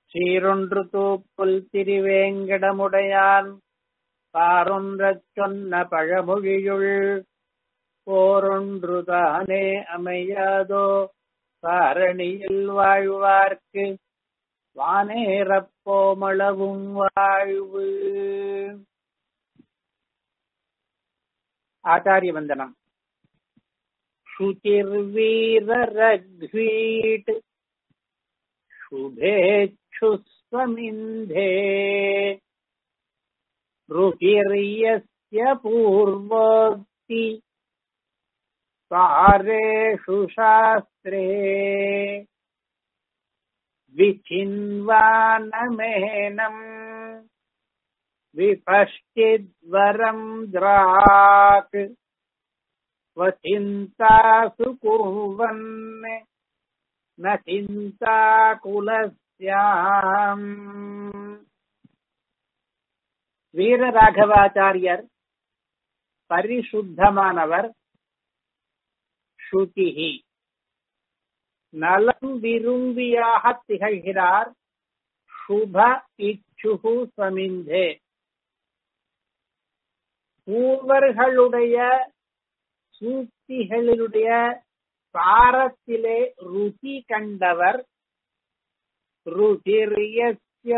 சீரொன்று தூப்புல் திருவேங்கடமுடையான் பாரொன்றச் சொன்ன பழமொழியுள் போரொன்று தானே அமையாதோ காரணியில் வாழ்வார்க்கு வானேறப்போமளவும் வாழ்வு ஆச்சாரிய வந்தனம் शुचिर्वीररघ्वीट् शुभेच्छुस्वमिन्धे रुचिर्यस्य पूर्वोक्ति सारेषु शास्त्रे विचिन्वानमेनम् विपश्चिद्वरम् द्राक् स्वचिन्तासु कुर्वन् न சிந்தாகுலஸ்யாம் வீரராகவாச்சாரியர் பரிசுத்தமானவர் ஸ்ருதிஹி நலம் விரும்பியாக திகழ்கிறார் சுப இச்சுகு சமிந்தே பூர்வர்களுடைய சூக்திகளினுடைய சாரத்திலே ருச்சி கண்டவர் ருச்சிரியஸ்ய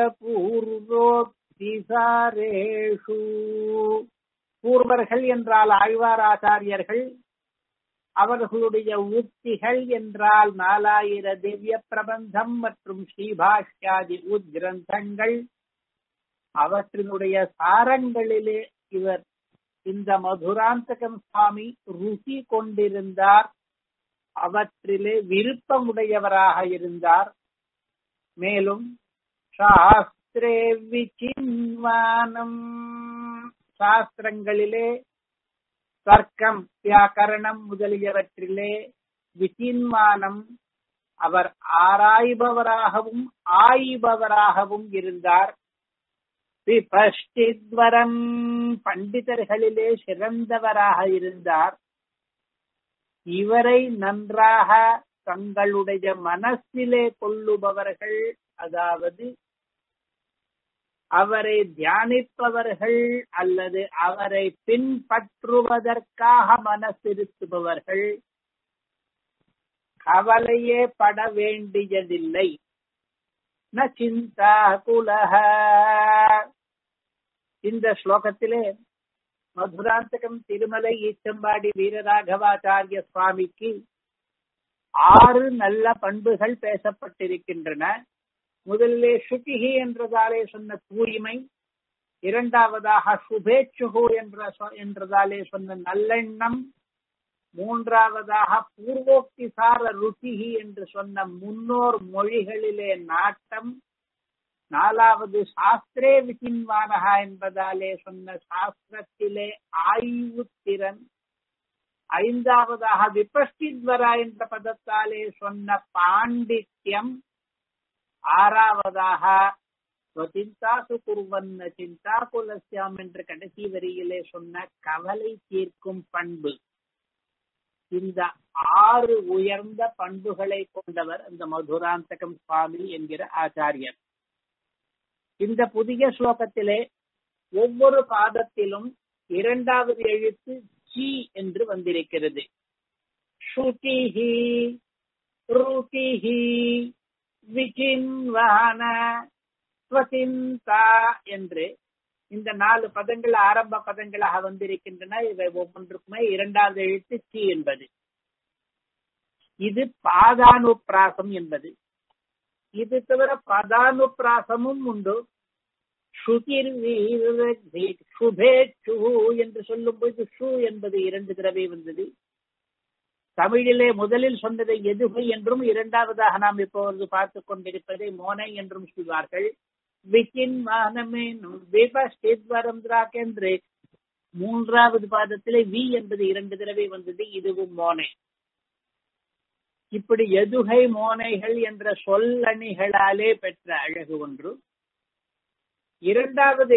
பூர்வோக்திசாரேஷு பூர்வர்கள் என்றால் ஆழ்வாராச்சாரியர்கள் அவர்களுடைய உக்திகள் என்றால் நாலாயிர திவ்ய பிரபந்தம் மற்றும் ஸ்ரீபாஷ்யாதி உத்கிரந்தங்கள் அவற்றினுடைய சாரங்களிலே இவர் இந்த மதுராந்தகம் சுவாமி ருசி கொண்டிருந்தார் அவற்றிலே விருப்பமுடையவராக இருந்தார் மேலும் சாஸ்திரே விசின்வானம் சாஸ்திரங்களிலே தர்க்கம் வியாக்கரணம் முதலியவற்றிலே விசின்வானம் அவர் ஆராய்பவராகவும் ஆய்பவராகவும் இருந்தார் விபஷ்டித்வரம் பண்டிதர்களிலே சிறந்தவராக இருந்தார் இவரை நன்றாக தங்களுடைய மனசிலே கொள்ளுபவர்கள் அதாவது அவரை தியானிப்பவர்கள் அல்லது அவரை பின்பற்றுவதற்காக மனசிருத்துபவர்கள் கவலையே பட வேண்டியதில்லை ந சிந்தா குலக இந்த ஸ்லோகத்திலே மதுராந்தகம் திருமலை ஈச்சம்பாடி வீரராகவாச்சாரிய சுவாமிக்கு ஆறு நல்ல பண்புகள் பேசப்பட்டிருக்கின்றன முதலிலே சுகிஹி என்றதாலே சொன்ன தூய்மை இரண்டாவதாக சுபேச்சுகு என்ற என்றதாலே சொன்ன நல்லெண்ணம் மூன்றாவதாக பூர்வோக்தி சார ருச்சிகி என்று சொன்ன முன்னோர் மொழிகளிலே நாட்டம் நாலாவது சாஸ்திரே விசின்வானகா என்பதாலே சொன்ன சாஸ்திரத்திலே ஆய்வு திறன் ஐந்தாவதாக விபஷ்டித்வரா என்ற பதத்தாலே சொன்ன பாண்டித்யம் ஆறாவதாக சிந்தாசு குருவன்ன சிந்தா குலசியாம் என்ற கடைசி வரியிலே சொன்ன கவலை தீர்க்கும் பண்பு இந்த ஆறு உயர்ந்த பண்புகளை கொண்டவர் இந்த மதுராந்தகம் சுவாமி என்கிற ஆச்சாரியர் இந்த புதிய ஸ்லோகத்திலே ஒவ்வொரு பாதத்திலும் இரண்டாவது எழுத்து சி என்று வந்திருக்கிறது ஸ்ருதிஹி ருதிஹி விசின்வான ஸ்வசிந்தா என்று இந்த நாலு பதங்கள் ஆரம்ப பதங்களாக வந்திருக்கின்றன இவை ஒவ்வொன்றுக்குமே இரண்டாவது எழுத்து சி என்பது இது பாதானுப்பிராசம் என்பது இது தவிர பதானுப்பிராசமும் உண்டு ஸ்ருதிர் சுபேச்சு என்று சொல்லும் போது ஷு என்பது இரண்டு தடவை வந்தது தமிழிலே முதலில் சொன்னதை எதுகை என்றும் இரண்டாவதாக நாம் இப்பொழுது பார்த்துக் கொண்டிருப்பதை மோனை என்றும் சொல்வார்கள் விக்கின் மானமேனும் விபஸ்டித்வரம் திராக் என்று மூன்றாவது பாதத்திலே வி என்பது இரண்டு தடவை வந்தது இதுவும் மோனை இப்படி எதுகை மோனைகள் என்ற சொல்லணிகளாலே பெற்ற அழகு ஒன்று இரண்டாவது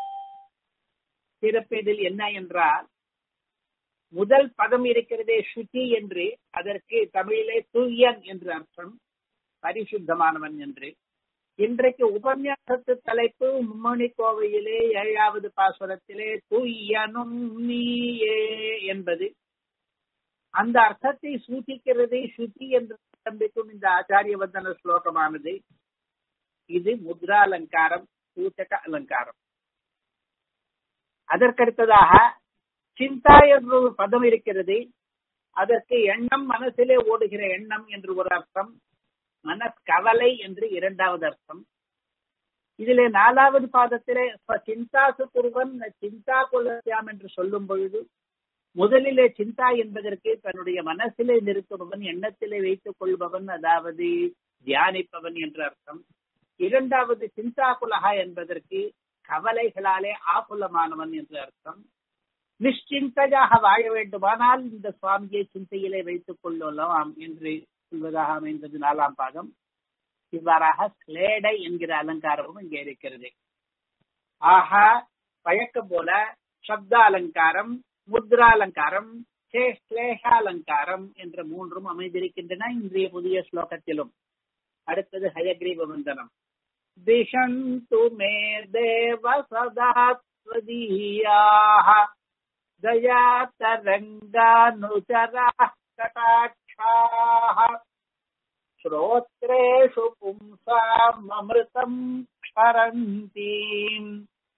சிறப்பதில் என்ன என்றால் முதல் பதம் இருக்கிறதே சுத்தி என்று அதற்கு தமிழிலே தூயன் என்று அர்த்தம் பரிசுத்தமானவன் என்று இன்றைக்கு உபன்யாசத்து தலைப்பு மும்மணி கோவையிலே ஏழாவது பாசுரத்திலே துய்யனும் நீயே என்பது அந்த அர்த்தத்தை சூச்சிக்கிறது சுத்தி என்று ஆரம்பிக்கும் இந்த ஆச்சாரிய வந்தன ஸ்லோகமானது இது முத்ரா அலங்காரம் சூச்சக அலங்காரம் அதற்கடுத்ததாக சிந்தா என்ற ஒரு பதம் இருக்கிறது அதற்கு எண்ணம் மனசிலே ஓடுகிற எண்ணம் என்று ஒரு அர்த்தம் மனக்கவலை என்று இரண்டாவது அர்த்தம் இதிலே நாலாவது பாதத்திலே சிந்தாசு குருவன் சிந்தா கொள்ளாம் என்று சொல்லும் பொழுது முதலிலே சிந்தா என்பதற்கு தன்னுடைய மனசிலே நிறுத்துபவன் எண்ணத்திலே வைத்துக் கொள்பவன் அதாவது தியானிப்பவன் என்று அர்த்தம் இரண்டாவது சிந்தா குலகா என்பதற்கு கவலைகளாலே ஆகுலமானவன் என்று அர்த்தம் நிஷ்சிந்தையாக வாழ வேண்டுமானால் இந்த சுவாமியை சிந்தையிலே வைத்துக் கொள்ளலாம் என்று சொல்வதாக அமைந்தது நாலாம் பாகம் இவ்வாறாக ஸ்லேடை என்கிற அலங்காரமும் இங்கே இருக்கிறது ஆக பழக்கம் போல சப்த அலங்காரம் முத்ராலங்காரம் அலங்காரம் என்ற மூன்றும் அமைந்திருக்கின்றன இன்றைய புதிய ஸ்லோகத்திலும் அடுத்தது ஹயக்ரீவ வந்தனம் திஷந்து மே தேவ சதாத்வதீயாக दया तरङ्गानुचराः कटाक्षाः श्रोत्रेषु पुंसाममृतम् क्षरन्तीम्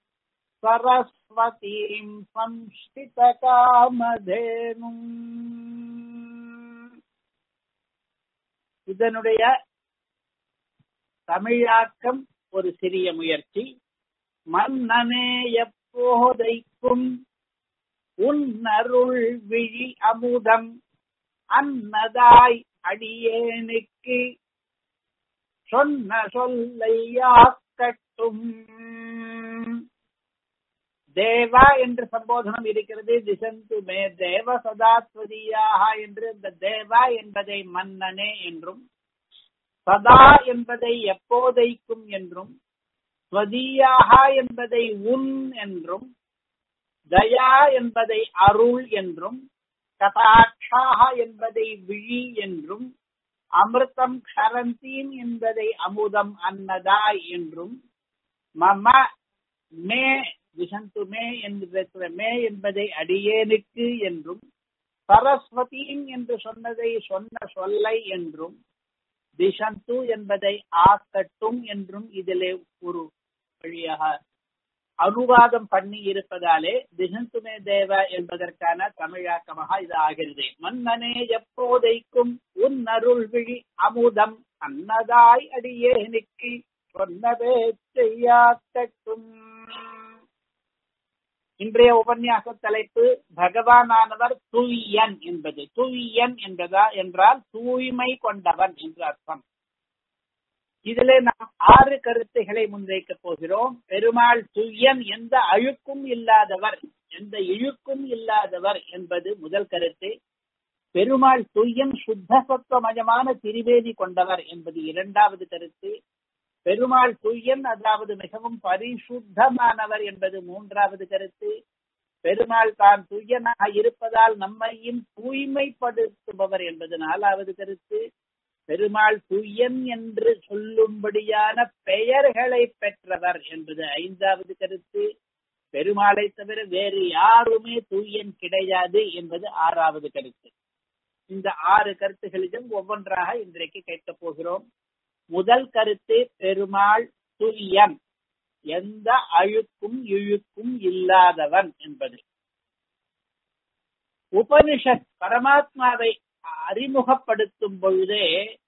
सरस्वतीम् संस्थितकामधेनुम् இதனுடைய தமிழாக்கம் ஒரு சிறிய முயற்சி மன்னனே எப்போதைக்கும் உன்னருள் விழி அமுதம் அன்னதாய் அடியேனுக்கு சொன்ன சொல்லையாக்கட்டும் தேவா என்று சம்போதனம் இருக்கிறது திசந்து மே தேவ சதாத்வதியாக என்று இந்த தேவா என்பதை மன்னனே என்றும் சதா என்பதை எப்போதைக்கும் என்றும் ஸ்வதியாக என்பதை உன் என்றும் தயா என்பதை அருள் என்றும் கதாட்சாக என்பதை விழி என்றும் அமிர்தம் க்ஷரந்தீன் என்பதை அமுதம் அன்னதாய் என்றும் மம மே விசந்து மே என்று மே என்பதை அடியேனுக்கு என்றும் சரஸ்வதியின் என்று சொன்னதை சொன்ன சொல்லை என்றும் திசந்து என்பதை ஆக்கட்டும் என்றும் இதிலே ஒரு வழியாக அனுவாதம் பண்ணி இருப்பதாலே திசந்துமே தேவ என்பதற்கான தமிழாக்கமாக இது ஆகிறது மன்னனே எப்போதைக்கும் உன் அருள் விழி அமுதம் அன்னதாய் அடியேனுக்கு சொன்னதே செய்யாக்கட்டும் இன்றைய உபன்யாச தலைப்பு பகவானானவர் தூயன் என்பது தூயன் என்பதா என்றால் தூய்மை கொண்டவன் என்று அர்த்தம் இதிலே நாம் ஆறு கருத்துகளை முன்வைக்கப் போகிறோம் பெருமாள் துய்யன் எந்த அழுக்கும் இல்லாதவர் எந்த இழுக்கும் இல்லாதவர் என்பது முதல் கருத்து பெருமாள் துய்யன் சுத்த சத்துவமயமான திரிவேதி கொண்டவர் என்பது இரண்டாவது கருத்து பெருமாள் துய்யன் அதாவது மிகவும் பரிசுத்தமானவர் என்பது மூன்றாவது கருத்து பெருமாள் தான் துய்யனாக இருப்பதால் நம்மையும் தூய்மைப்படுத்துபவர் என்பது நாலாவது கருத்து பெருமாள் துய்யன் என்று சொல்லும்படியான பெயர்களை பெற்றவர் என்பது ஐந்தாவது கருத்து பெருமாளை தவிர வேறு யாருமே தூயன் கிடையாது என்பது ஆறாவது கருத்து இந்த ஆறு கருத்துகளிலும் ஒவ்வொன்றாக இன்றைக்கு கேட்கப் போகிறோம் முதல் கருத்து பெருமாள் துய்யன் எந்த அழுக்கும் இழுக்கும் இல்லாதவன் என்பது உபனிஷத் பரமாத்மாவை அறிமுகப்படுத்தும் பொழுதே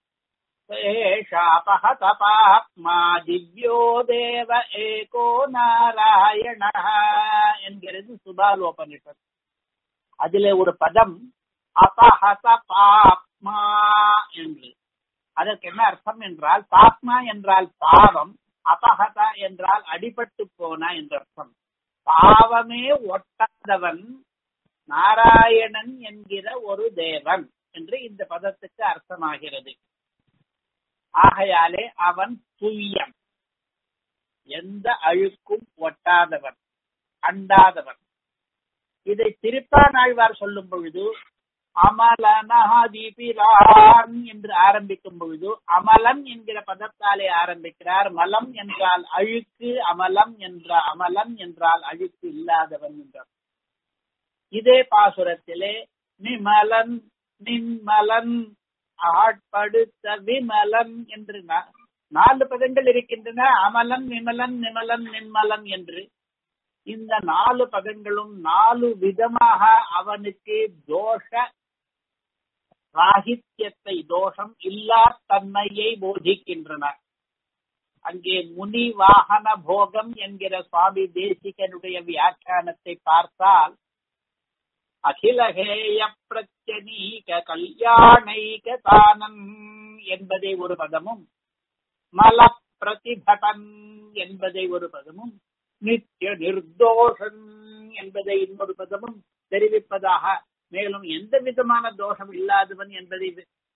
தபாத்மா திவ்யோ தேவ ஏகோ நாராயண என்கிறது சுபாலோபனிஷத் அதிலே ஒரு பதம் அபஹத பாப்மா என்று அதற்கு என்ன அர்த்தம் என்றால் பாப்மா என்றால் பாவம் அபஹத என்றால் அடிபட்டு போன என்ற அர்த்தம் பாவமே ஒட்டாதவன் நாராயணன் என்கிற ஒரு தேவன் என்று இந்த பதத்துக்கு அர்த்தமாகிறது ஆகையாலே அவன் துய்யன் எந்த அழுக்கும் ஒட்டாதவன் அண்டாதவன் இதை திருப்பானாழ்வார் சொல்லும் பொழுது அமலனாதிபிரான் என்று ஆரம்பிக்கும் பொழுது அமலன் என்கிற பதத்தாலே ஆரம்பிக்கிறார் மலம் என்றால் அழுக்கு அமலம் என்ற அமலன் என்றால் அழுக்கு இல்லாதவன் என்றார் இதே பாசுரத்திலே நிமலன் நின்மலன் ஆட்படுத்த விமலன் என்று நாலு பதங்கள் இருக்கின்றன அமலன் விமலன் நிமலன் நின்மலன் என்று இந்த நாலு பதங்களும் நாலு விதமாக அவனுக்கு தோஷ ராகித்யத்தை தோஷம் இல்லா தன்மையை போதிக்கின்றன அங்கே முனி வாகன போகம் என்கிற சுவாமி தேசிகனுடைய வியாக்கியானத்தை பார்த்தால் அகிலகேய பிரச்சனீக கல்யாணைக தானன் என்பதை ஒரு பதமும் மல பிரதிபடன் என்பதை ஒரு பதமும் நித்திய நிர்தோஷன் என்பதை இன்னொரு பதமும் தெரிவிப்பதாக மேலும் எந்த விதமான தோஷம் இல்லாதவன் என்பதை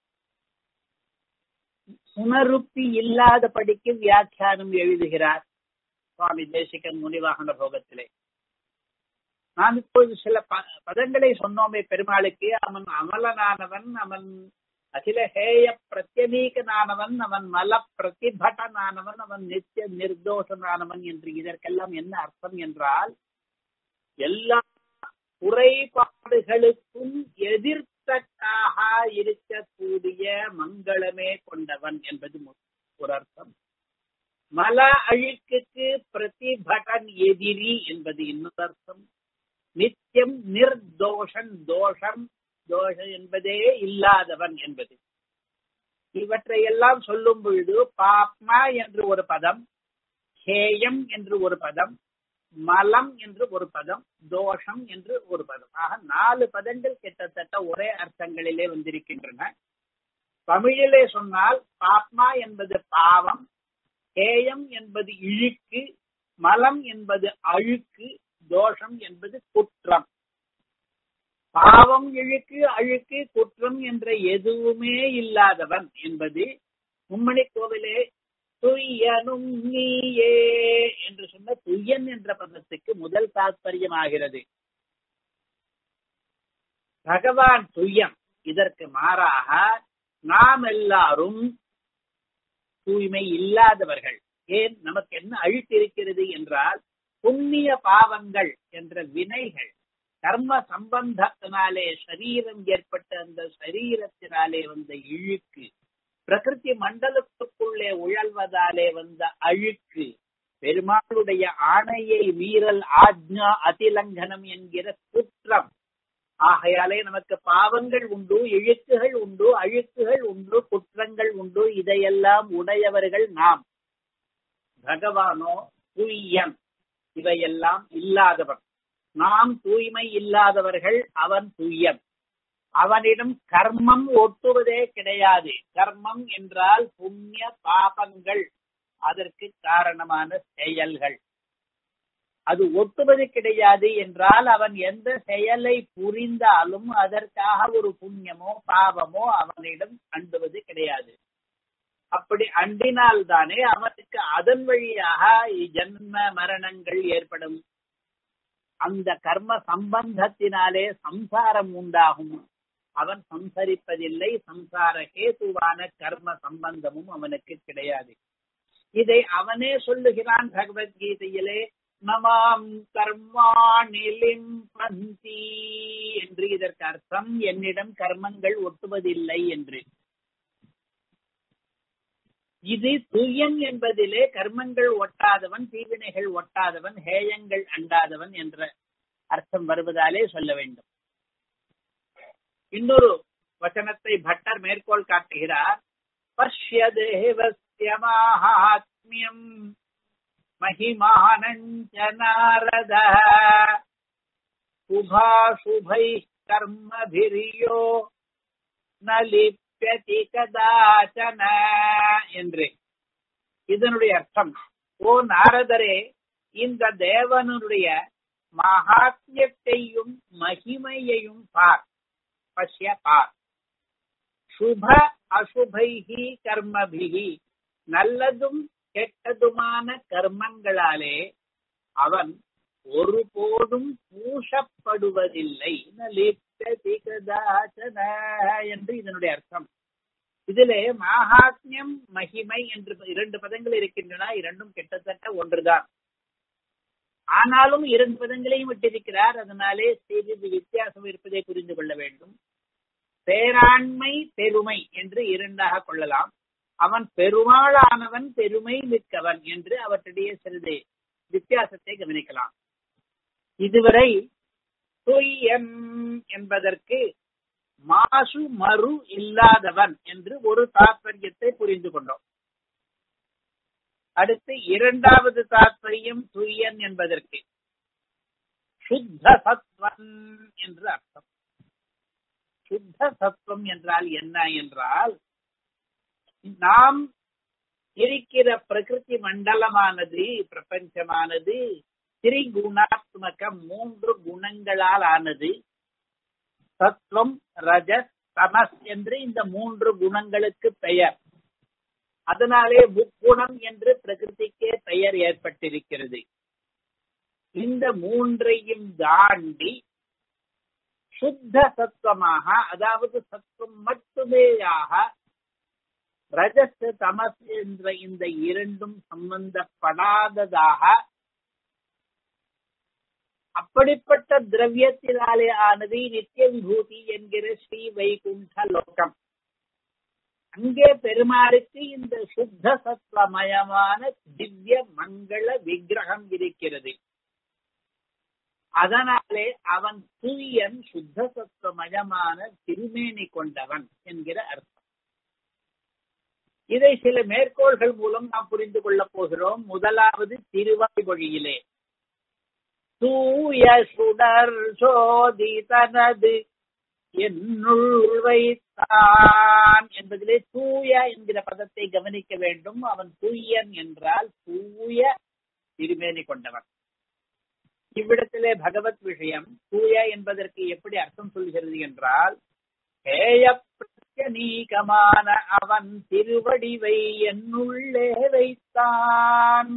உணருப்பி இல்லாதபடிக்கு வியாக்கியானம் எழுதுகிறார் சுவாமி தேசிகன் முனிவாகன போகத்திலே நான் இப்போது சில பதங்களை சொன்னோமே பெருமாளுக்கு அவன் அமலனானவன் அவன் அகில ஹேய பிரத்யநீகனானவன் அவன் மல பிரதிபட்டனானவன் அவன் நித்திய நிர்தோஷனானவன் என்று இதற்கெல்லாம் என்ன அர்த்தம் என்றால் எல்லா குறைபாடுகளுக்கும் எதிர்த்தக்காக இருக்கக்கூடிய மங்களமே கொண்டவன் என்பது ஒரு அர்த்தம் மல அழுக்குக்கு பிரதிபடன் எதிரி என்பது இன்னொரு அர்த்தம் நித்தியம் நிர்தோஷன் தோஷம் தோஷம் என்பதே இல்லாதவன் என்பது இவற்றை எல்லாம் சொல்லும் பொழுது பாப்மா என்று ஒரு பதம் ஹேயம் என்று ஒரு பதம் மலம் என்று ஒரு பதம் தோஷம் என்று ஒரு பதம் ஆக நாலு பதங்கள் கிட்டத்தட்ட ஒரே அர்த்தங்களிலே வந்திருக்கின்றன தமிழிலே சொன்னால் பாப்மா என்பது பாவம் ஹேயம் என்பது இழுக்கு மலம் என்பது அழுக்கு தோஷம் என்பது குற்றம் பாவம் இழுக்கு அழுக்கு குற்றம் என்ற எதுவுமே இல்லாதவன் என்பது மும்மணி கோவிலே துய்யனும் நீயே என்று சொன்ன துய்யன் என்ற பதத்துக்கு முதல் தாற்பயமாகிறது பகவான் துய்யம் இதற்கு மாறாக நாம் எல்லாரும் தூய்மை இல்லாதவர்கள் ஏன் நமக்கு என்ன அழுக்கு இருக்கிறது என்றால் புண்ணிய பாவங்கள் என்ற வினைகள் கர்ம சம்பந்தத்தினாலே சரீரம் ஏற்பட்ட அந்த சரீரத்தினாலே வந்த இழுக்கு பிரகிருதி மண்டலத்துக்குள்ளே உழல்வதாலே வந்த அழுக்கு பெருமாளுடைய ஆணையை மீறல் ஆஜ்ஞா அதிலங்கனம் என்கிற குற்றம் ஆகையாலே நமக்கு பாவங்கள் உண்டு இழுக்குகள் உண்டு அழுக்குகள் உண்டு குற்றங்கள் உண்டு இதையெல்லாம் உடையவர்கள் நாம் பகவானோ துய்யன் இவையெல்லாம் இல்லாதவன் நாம் தூய்மை இல்லாதவர்கள் அவன் தூயன் அவனிடம் கர்மம் ஒட்டுவதே கிடையாது கர்மம் என்றால் புண்ணிய பாபங்கள் அதற்கு காரணமான செயல்கள் அது ஒட்டுவது கிடையாது என்றால் அவன் எந்த செயலை புரிந்தாலும் அதற்காக ஒரு புண்ணியமோ பாவமோ அவனிடம் அண்டுவது கிடையாது அப்படி அண்டினால் தானே அவனுக்கு அதன் வழியாக ஜன்ம மரணங்கள் ஏற்படும் அந்த கர்ம சம்பந்தத்தினாலே சம்சாரம் உண்டாகும் அவன் சம்சரிப்பதில்லை சம்சார கேதுவான கர்ம சம்பந்தமும் அவனுக்கு கிடையாது இதை அவனே சொல்லுகிறான் பகவத்கீதையிலே நமாம் கர்மாணிலிம் பந்தி என்று இதற்கு அர்த்தம் என்னிடம் கர்மங்கள் ஒட்டுவதில்லை என்று இது துயன் என்பதிலே கர்மங்கள் ஒட்டாதவன் தீவினைகள் ஒட்டாதவன் ஹேயங்கள் அண்டாதவன் என்ற அர்த்தம் வருவதாலே சொல்ல வேண்டும் இன்னொரு வச்சனத்தை பட்டர் மேற்கோள் காட்டுகிறார் பஷ்ய தேவஸ்ய மாஹாத்மியம் महिमानञ्च नारद शुभाशुभैः कर्मभिर्यो न लिप्यति கதாச்சன என்று இதனுடைய அர்த்தம் ஓ நாரதரே இந்த தேவனுடைய மகாத்மியத்தையும் மகிமையையும் பார் பஷ்ய பார் சுப அசுபைகி கர்மபிகி நல்லதும் கெட்டதுமான கர்மங்களாலே அவன் ஒருபோதும் பூஷப்படுவதில்லை திஷ்டதி கதாச்சன என்று இதனுடைய அர்த்தம் இதிலே மகாத்மியம் மகிமை என்று இரண்டு பதங்கள் இருக்கின்றன இரண்டும் கிட்டத்தட்ட ஒன்றுதான் ஆனாலும் இரண்டு பதங்களையும் விட்டிருக்கிறார் அதனாலே சிறிது வித்தியாசம் இருப்பதை புரிந்து கொள்ள வேண்டும் பேராண்மை பெருமை என்று இரண்டாக கொள்ளலாம் அவன் பெருமாளானவன் பெருமை மிக்கவன் என்று அவற்றிடையே சிறிது வித்தியாசத்தை கவனிக்கலாம் இதுவரை துய்யன் என்பதற்கு மாசு மறு இல்லாதவன் என்று ஒரு தாற்பயத்தை புரிந்து கொண்டோம் அடுத்து இரண்டாவது தாற்பயம் துய்யன் என்பதற்கு சுத்த சத்வன் என்று அர்த்தம் சுத்த சத்துவம் என்றால் என்ன என்றால் நாம் இருக்கிற பிரகிருதி மண்டலமானது பிரபஞ்சமானது திரிகுணாத்மக மூன்று குணங்களால் ஆனது சத்வம் ரஜஸ் தமஸ் என்று இந்த மூன்று குணங்களுக்கு பெயர் அதனாலே முக்குணம் என்று பிரகிருதிக்கே பெயர் ஏற்பட்டிருக்கிறது இந்த மூன்றையும் தாண்டி சுத்த சத்துவமாக அதாவது சத்துவம் மட்டுமேயாக ரஜஸ் தமஸ் என்ற இந்த இரண்டும் சம்பந்தப்படாததாக அப்படிப்பட்ட திரவியத்தினாலே ஆனது நித்திய விபூதி என்கிற ஸ்ரீ வைகுண்ட லோகம் அங்கே பெருமாளுக்கு இந்த சுத்த சத்வமயமான திவ்ய மங்கள விக்கிரகம் இருக்கிறது அதனாலே அவன் தூயன் சுத்த சத்வமயமான திருமேனி கொண்டவன் என்கிற அர்த்தம் இதை சில மேற்கோள்கள் மூலம் நாம் புரிந்து கொள்ளப் போகிறோம் முதலாவது திருவாய்மொழியிலே தூய சுடர் சோதி தனது என்னுள் வைத்தான் என்பதிலே தூய என்கிற பதத்தை கவனிக்க வேண்டும் அவன் தூயன் என்றால் தூய திருமேனி கொண்டவன் இவ்விடத்திலே பகவத் விஷயம் தூய என்பதற்கு எப்படி அர்த்தம் சொல்கிறது என்றால் ஏய பிரத்யநீகமான அவன் திருவடிவை என்னுள்ளே வைத்தான்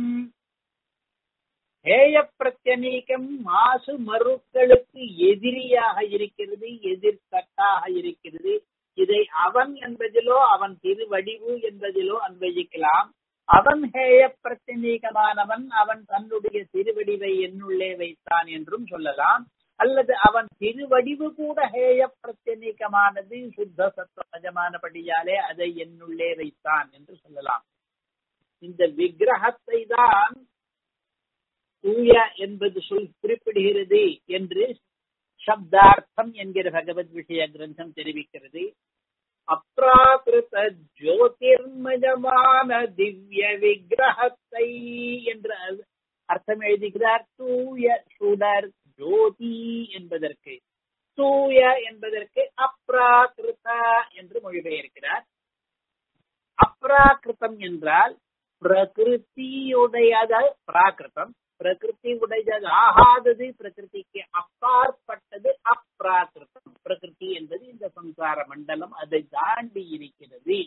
ஏய பிரத்யநீகம் மாசு மறுக்களுக்கு எதிரியாக இருக்கிறது எதிர்த்தட்டாக இருக்கிறது இதை அவன் என்பதிலோ அவன் திருவடிவு என்பதிலோ அன்வயிக்கலாம் அவன் ஹேய பிரத்யநீகமானவன் அவன் தன்னுடைய திருவடிவை என்னுள்ளே வைத்தான் என்றும் சொல்லலாம் அல்லது அவன் திருவடிவு கூட ஹேய பிரத்யநீகமானது சுத்த சத்வஜமானபடியாலே அதை என்னுள்ளே வைத்தான் என்று சொல்லலாம் இந்த விக்கிரகத்தை தான் தூய என்பது சொல் குறிப்பிடுகிறது என்று சப்தார்த்தம் என்கிற பகவத் விஷய கிரந்தம் தெரிவிக்கிறது அப்ராகிருத ஜோதிர்மயமான திவ்ய விக்கிரகத்தை என்று அர்த்தம் எழுதுகிறார் தூய சுடர் ஜோதி என்பதற்கு தூய என்பதற்கு அப்ராகிருத என்று மொழிபெயர்க்கிறார் அப்ராகிருதம் என்றால் பிரகிருத்தியுடையத பிராகிருதம் பிரகிருதி உடையது ஆகாதது பிரகிருதிக்கு அப்பாற்பட்டது அப்ராகிருதம் பிரகிருதி என்பது இந்த சம்சார மண்டலம் அதை தாண்டி இருக்கிறது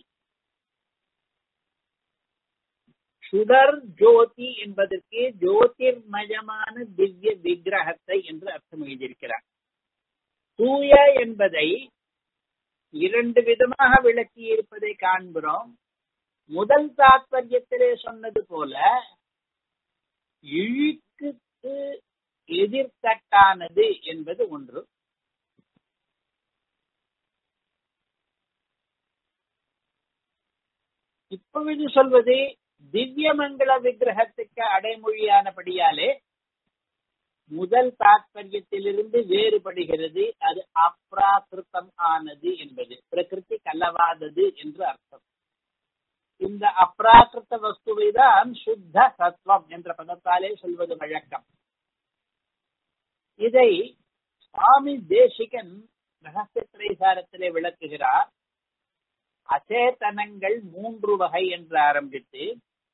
சுடர் ஜோதி என்பதற்கு ஜோதிர்மயமான திவ்ய விக்கிரகத்தை என்று அர்த்தம் எழுதியிருக்கிறார் தூய என்பதை இரண்டு விதமாக விளக்கி இருப்பதை காண்கிறோம் முதல் தாத்பரியத்திலே சொன்னது போல இழுக்குக்கு எதிர்த்தட்டானது என்பது ஒன்று இப்பொழுது சொல்வது திவ்யமங்கள விக்கிரகத்துக்கு அடைமொழியானபடியாலே முதல் தாத்பரியத்திலிருந்து வேறுபடுகிறது அது அப்ராகிருத்தம் ஆனது என்பது பிரகிருதி கலவாதது என்று அர்த்தம் இந்த அப்ராகிருத்த வஸ்துவை தான் சுத்த சத்வம் என்ற பதத்தாலே சொல்வது வழக்கம் இதை சுவாமி தேசிகன் ரகசிய திரைசாரத்திலே விளக்குகிறார் அச்சேதனங்கள் மூன்று வகை என்று ஆரம்பித்து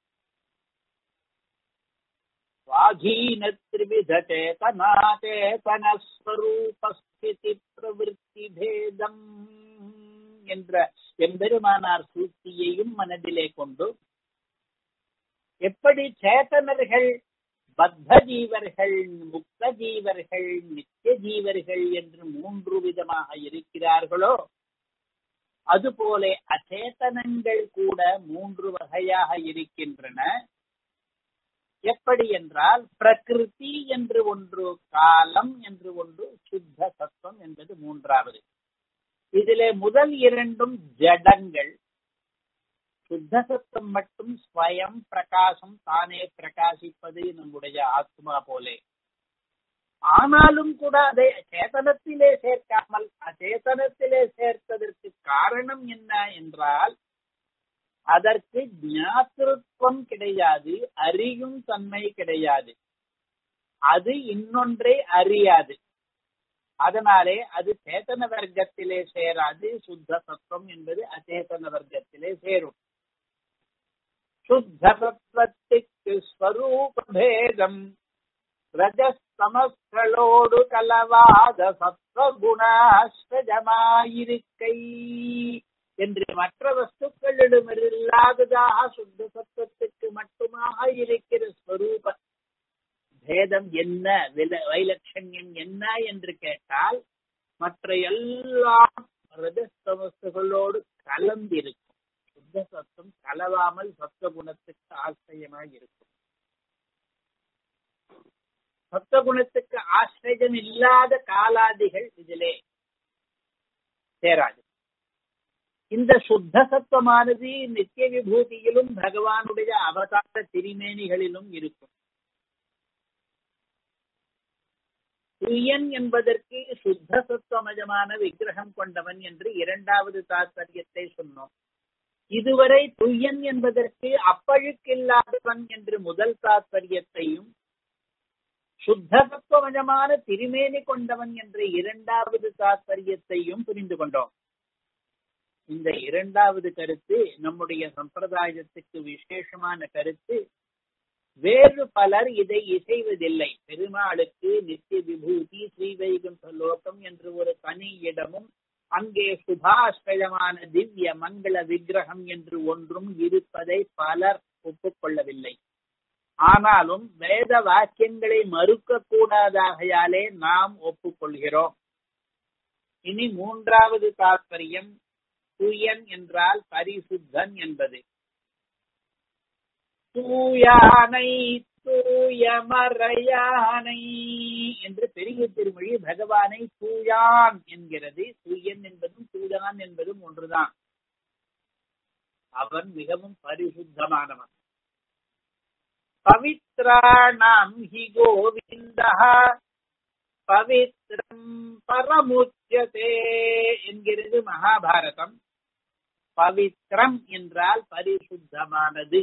சுவாதீன திரிவித சேதனா சேதன ஸ்வரூபஸ்திதி பிரவிற்த்தி பேதம் என்ற எம்பெருமானார் சூழ்ச்சியையும் மனதிலே கொண்டு எப்படி சேத்தனர்கள் பத்த ஜீவர்கள் முக்த ஜீவர்கள் நித்திய ஜீவர்கள் என்று மூன்று விதமாக இருக்கிறார்களோ அதுபோல அச்சேதனங்கள் கூட மூன்று வகையாக இருக்கின்றன எப்படி என்றால் பிரகிருதி என்று ஒன்று காலம் என்று ஒன்று சுத்த சத்துவம் என்பது மூன்றாவது இதிலே முதல் இரண்டும் ஜடங்கள் சுத்த சத்தம் மட்டும் ஸ்வயம் பிரகாசம் தானே பிரகாசிப்பது நம்முடைய ஆத்மா போலே ஆனாலும் கூட அதை சேதனத்திலே சேர்க்காமல் அச்சேதனத்திலே சேர்த்ததற்கு காரணம் என்ன என்றால் அதற்கு ஞாத்திருத்துவம் கிடையாது அறியும் தன்மை கிடையாது அது இன்னொன்றை அறியாது அதனாலே அது சேத்தன வர்க்கத்திலே சேராது சுத்த சத்துவம் என்பது அச்சேதன வர்க்கத்திலே சேரும் சுத்த சத்துவத்துக்கு ஸ்வரூப பேதம் ரஜஸ்தமஸ்களோடு கலவாத சத்வகுணாஸ்வஜமாயிருக்கை என்று மற்ற வஸ்துக்களிடமில்லாததாக சுத்த சத்துவத்துக்கு மட்டுமாக இருக்கிற ஸ்வரூப பேதம் என்ன வைலட்சண்யம் என்ன என்று கேட்டால் மற்ற எல்லா ரஜஸ்தமஸ்துகளோடு கலந்திருக்கும் சுத்த சத்தம் கலவாமல் சத்துவ குணத்துக்கு ஆசிரியமாய் இருக்கும் சத்துவ குணத்துக்கு ஆசிரியம் இல்லாத காலாதிகள் இதிலே சேராது இந்த சுத்த சத்துவமானது நித்திய விபூதியிலும் பகவானுடைய அவதார திருமேனிகளிலும் இருக்கும் துயன் என்பதற்கு சுத்த சத்துவமயமான விக்கிரகம் கொண்டவன் என்று இரண்டாவது தாத்பரியத்தை சொன்னோம் இதுவரை துய்யன் என்பதற்கு அப்பழுக்கில்லாதவன் என்று முதல் தாத்பரியத்தையும் சுத்த சத்துவமயமான திருமேனி கொண்டவன் என்ற இரண்டாவது தாத்பரியத்தையும் புரிந்து கொண்டோம் இந்த இரண்டாவது கருத்து நம்முடைய சம்பிரதாயத்துக்கு விசேஷமான கருத்து வேறு பலர் இதை இசைவதில்லை பெருமாளுக்கு நித்திய விபூதி ஸ்ரீவைகுண்ட லோகம் என்று ஒரு தனி இடமும் அங்கே சுபாஸ்ரயமான திவ்ய மங்கள விக்கிரகம் என்று ஒன்றும் இருப்பதை பலர் ஒப்புக்கொள்ளவில்லை ஆனாலும் வேத வாக்கியங்களை மறுக்க கூடாதாகையாலே நாம் ஒப்புக்கொள்கிறோம் இனி மூன்றாவது தாற்பயம் தூயன் என்றால் பரிசுத்தன் என்பது தூயானை தூயமறையானை என்று பெரிய திருமொழி பகவானை தூயான் என்கிறது தூயன் என்பதும் தூயான் என்பதும் ஒன்றுதான் அவன் மிகவும் பரிசுத்தமானவன் பவித்ராணாம் ஹி கோவிந்த பவித்ரம் பரமுச்சதே என்கிறது மகாபாரதம் பவித்ரம் என்றால் பரிசுத்தமானது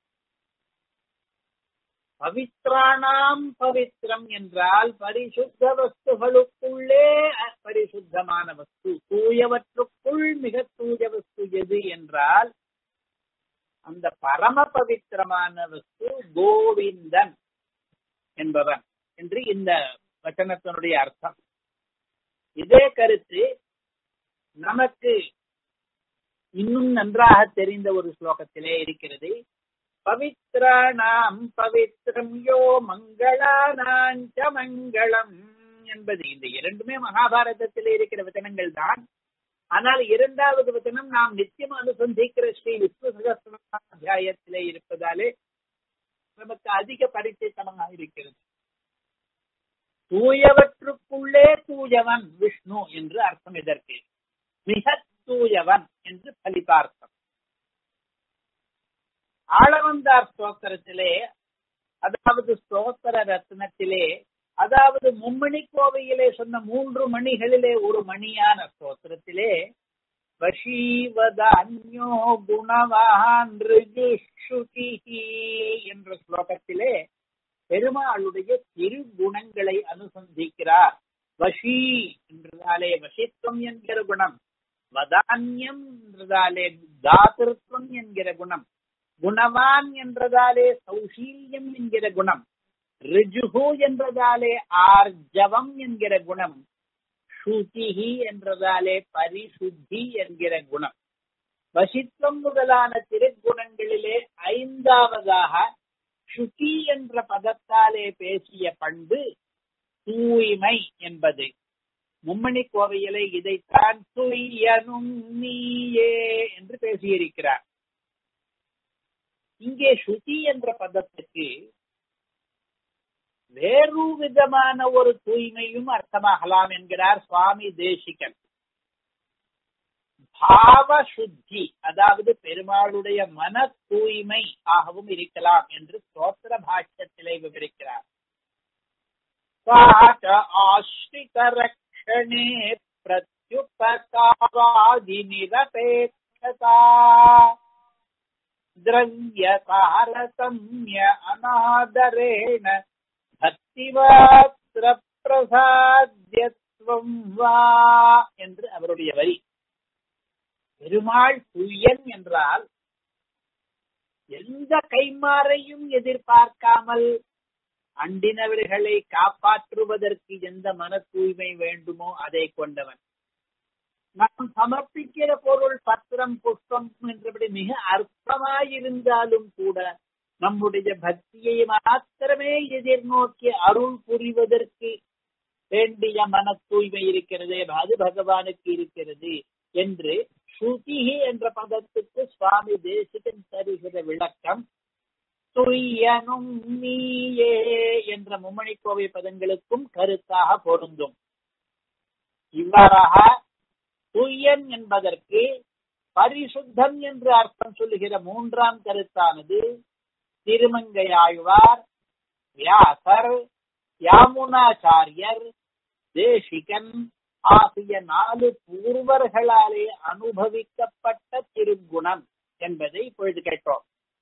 பவித்ராணாம் பவித்ரம் என்றால் பரிசுத்த வஸ்துகளுக்குள்ளே பரிசுத்தமான வஸ்து தூயவற்றுக்குள் மிக தூய வஸ்து எது என்றால் அந்த பரம பவித்திரமான வஸ்து கோவிந்தன் என்பவன் என்று இந்த வச்சனத்தினுடைய அர்த்தம் இதே கருத்து நமக்கு இன்னும் நன்றாக தெரிந்த ஒரு ஸ்லோகத்திலே இருக்கிறது பவித்ராணாம் பவித்ரம் யோ மங்களானாஞ்ச மங்களம் என்பது இந்த இரண்டுமே மகாபாரதத்தில் இருக்கிற வச்சனங்கள் தான் ஆனால் இரண்டாவது வச்சனம் நாம் நித்தியம் அனுசந்திக்கிற ஸ்ரீ விஷ்ணு சகசிராத்தியாயத்திலே இருப்பதாலே நமக்கு அதிக பரிச்சயத்தனமாக இருக்கிறது தூயவற்றுக்குள்ளே தூயவன் விஷ்ணு என்று அர்த்தம் இதற்கு மிக தூயவன் என்று பலிதார்த்தம் ஆளவந்தார் ஸ்தோத்திரத்திலே அதாவது ஸ்தோத்திர ரத்னத்திலே அதாவது மும்மணி கோவையிலே சொன்ன மூன்று மணிகளிலே ஒரு மணியான ஸ்தோத்திரத்திலே வஷீவதான்யோ குணவான் என்ற ஸ்லோகத்திலே பெருமாளுடைய திருகுணங்களை அனுசந்திக்கிறார் வஷி என்றதாலே வசித்துவம் என்கிற குணம் வதான்யம் என்றதாலே தாத்திருத்தம் என்கிற குணம் குணவான் என்றதாலே சௌசீல்யம் என்கிற குணம் ரிஜுகு என்றதாலே ஆர்ஜவம் என்கிற குணம் ஸ்ருதிஹி என்றதாலே பரிசுத்தி என்கிற குணம் வசித்துவம் முதலான திருக்குணங்களிலே ஐந்தாவதாக சுகி என்ற பதத்தாலே பேசிய பண்பு தூய்மை என்பது மும்மணி கோவையிலே இதைத்தான் துய்யனும் நீயே என்று பேசியிருக்கிறார் இங்கே சுதி என்ற பதத்துக்கு வேறு விதமான ஒரு தூய்மையும் அர்த்தமாகலாம் என்கிறார் சுவாமி தேசிகன் பாவ சுத்தி அதாவது பெருமாளுடைய மன தூய்மை ஆகவும் இருக்கலாம் என்று ஸ்தோத்திர பாஷ்யத்திலே விவரிக்கிறார் ஆஸ்ரிதரக்ஷணே பிரத்யுபகாராதி நிரபேட்சதா திரவிய தாரதமிய அநாதரேண பக்திவாத்திர பிரசாத்தியத்துவம் வா என்று அவருடைய வரி பெருமாள் துயன் என்றால் எந்த கைமாறையும் எதிர்பார்க்காமல் அண்டினவர்களை காப்பாற்றுவதற்கு எந்த மன தூய்மை வேண்டுமோ அதை கொண்டவன் நாம் சமர்ப்பிக்கிற பொருள் பத்திரம் புஷ்பம் என்றபடி மிக அற்பமாயிருந்தாலும் கூட நம்முடைய பக்தியை மாத்திரமே எதிர்நோக்கி அருள் புரிவதற்கு வேண்டிய மன தூய்மை இருக்கிறது அது பகவானுக்கு இருக்கிறது என்று ஸ்ருதி என்ற பதத்துக்கு சுவாமி தேசிகன் தருகிற விளக்கம் துய்யனும் நீயே என்ற மும்மணி கோவை பதங்களுக்கும் கருத்தாக பொருந்தும் இவ்வாறாக துய்யன் என்பதற்கு பரிசுத்தம் என்று அர்த்தம் சொல்லுகிற மூன்றாம் கருத்தானது திருமங்கையாழ்வார் வியாசர் யாமுனாச்சாரியர் தேசிகன் ஆகிய நாலு பூர்வர்களாலே அனுபவிக்கப்பட்ட திருக்குணம் என்பதை இப்பொழுது கேட்டோம்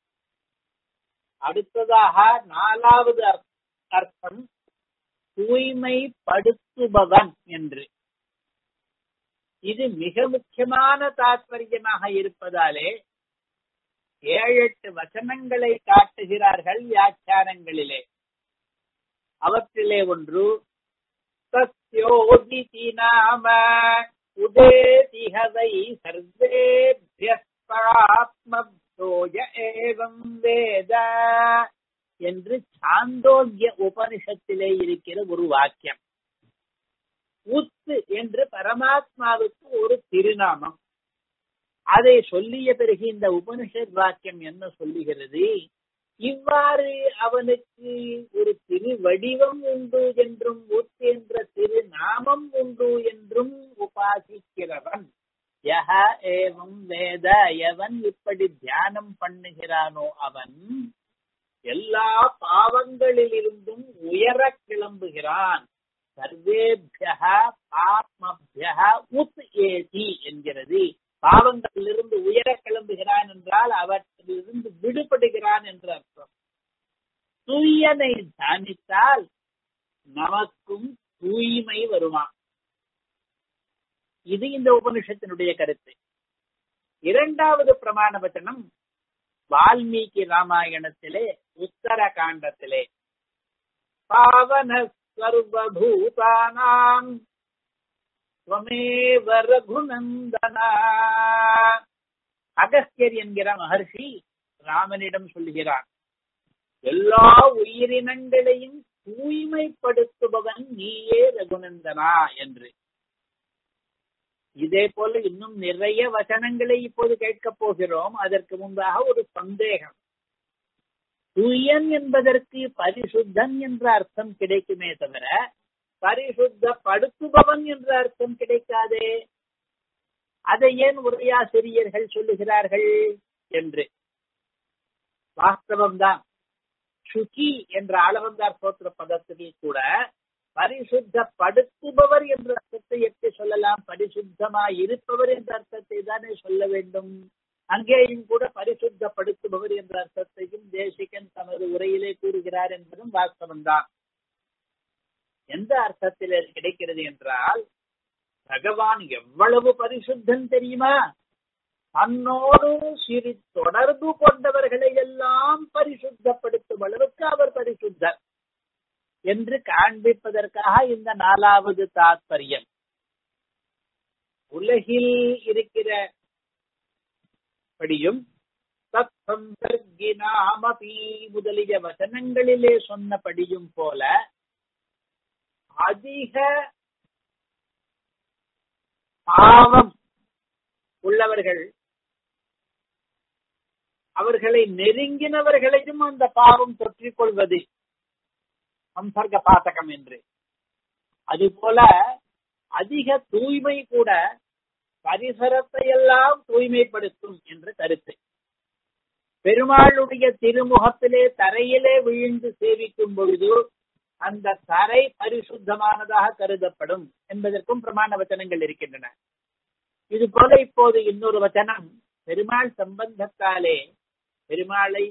அடுத்ததாக நாலாவது அர்த்தம் தூய்மைப்படுத்துபவன் என்று இது மிக முக்கியமான தாற்பயமாக இருப்பதாலே ஏழு எட்டு வசனங்களை காட்டுகிறார்கள் வியாக்கியானங்களிலே அவற்றிலே ஒன்று சத்யோதிதி நாம உதேதிஹவை சர்வேபியாத்மப்தோய ஏவம் வேத என்று சாந்தோக்கிய உபனிஷத்திலே இருக்கிற ஒரு வாக்கியம் உத்து என்று பரமாத்மாவுக்கு ஒரு திருநாமம் அதை சொல்லிய பிறகு இந்த உபனிஷத் வாக்கியம் என்ன சொல்லுகிறது இவ்வாறு அவனுக்கு ஒரு திரு வடிவம் உண்டு என்றும் உத் என்ற திரு நாமம் உண்டு என்றும் உபாசிக்கிறவன் யஹ ஏவம் வேத எவன் இப்படி தியானம் பண்ணுகிறானோ அவன் எல்லா பாவங்களிலிருந்தும் உயர கிளம்புகிறான் சர்வேபிய பாப்மபிய உத் ஏதி என்கிறது பாவங்களிலிருந்து உயர கிளம்புகிறான் என்றால் அவற்றிலிருந்து விடுபடுகிறான் என்று அர்த்தம் தூயனை தியானித்தால் நமக்கும் தூய்மை வருமா இது இந்த உபனிஷத்தினுடைய கருத்து இரண்டாவது பிரமாண வச்சனம் வால்மீகி ராமாயணத்திலே உத்தர காண்டத்திலே பாவன சர்வபூதானாம் ஸ்வமேவ ரகுநந்தனா அகஸ்தியர் என்கிற மகர்ஷி ராமனிடம் சொல்லுகிறார் எல்லா உயிரினங்களையும் தூய்மைப்படுத்துபவன் நீயே ரகுநந்தனா என்று இதே போல இன்னும் நிறைய வசனங்களை இப்போது கேட்கப் போகிறோம் அதற்கு முன்பாக ஒரு சந்தேகம் தூயன் என்பதற்கு பரிசுத்தன் என்ற அர்த்தம் கிடைக்குமே தவிர பரிசுத்தப்படுத்துபவன் என்ற அர்த்தம் கிடைக்காதே அதை ஏன் உரையாசிரியர்கள் சொல்லுகிறார்கள் என்று வாஸ்தவம்தான் சுகி என்ற அளவந்தார் சோத்திர பதத்திலே கூட பரிசுத்தப்படுத்துபவர் என்ற அர்த்தத்தை எப்படி சொல்லலாம் பரிசுத்தமா இருப்பவர் என்ற அர்த்தத்தை தானே சொல்ல வேண்டும் அங்கேயும் கூட பரிசுத்தப்படுத்துபவர் என்ற அர்த்தத்தையும் தேசிகன் தமது உரையிலே கூறுகிறார் என்பதும் வாஸ்தவம்தான் எந்த அர்த்தத்தில் அது கிடைக்கிறது என்றால் பகவான் எவ்வளவு பரிசுத்தன் தெரியுமா தன்னோடு சிறு தொடர்பு கொண்டவர்களை எல்லாம் பரிசுத்தப்படுத்தும் அளவுக்கு அவர் பரிசுத்தர் என்று காண்பிப்பதற்காக இந்த நாலாவது தாத்பரியம் உலகில் இருக்கிற படியும் தத் சம்பர்கினாமபி முதலிய வசனங்களிலே சொன்னபடியும் போல அதிக பாவம் உள்ளவர்கள் அவர்களை நெருங்கினவர்களையும் அந்த பாவம் தொற்றிக் கொள்வது சம்பர்க்க பாத்தகம் என்று அதுபோல அதிக தூய்மை கூட பரிசரத்தை எல்லாம் தூய்மைப்படுத்தும் என்ற கருத்து பெருமாளுடைய திருமுகத்திலே தரையிலே விழுந்து சேவிக்கும் பொழுது அந்த தரை பரிசுத்தமானதாக கருதப்படும் என்பதற்கும் பிரமாண வச்சனங்கள் இருக்கின்றன இது போல இப்போது இன்னொரு வச்சனம் பெருமாள் சம்பந்தத்தாலே பெருமாளை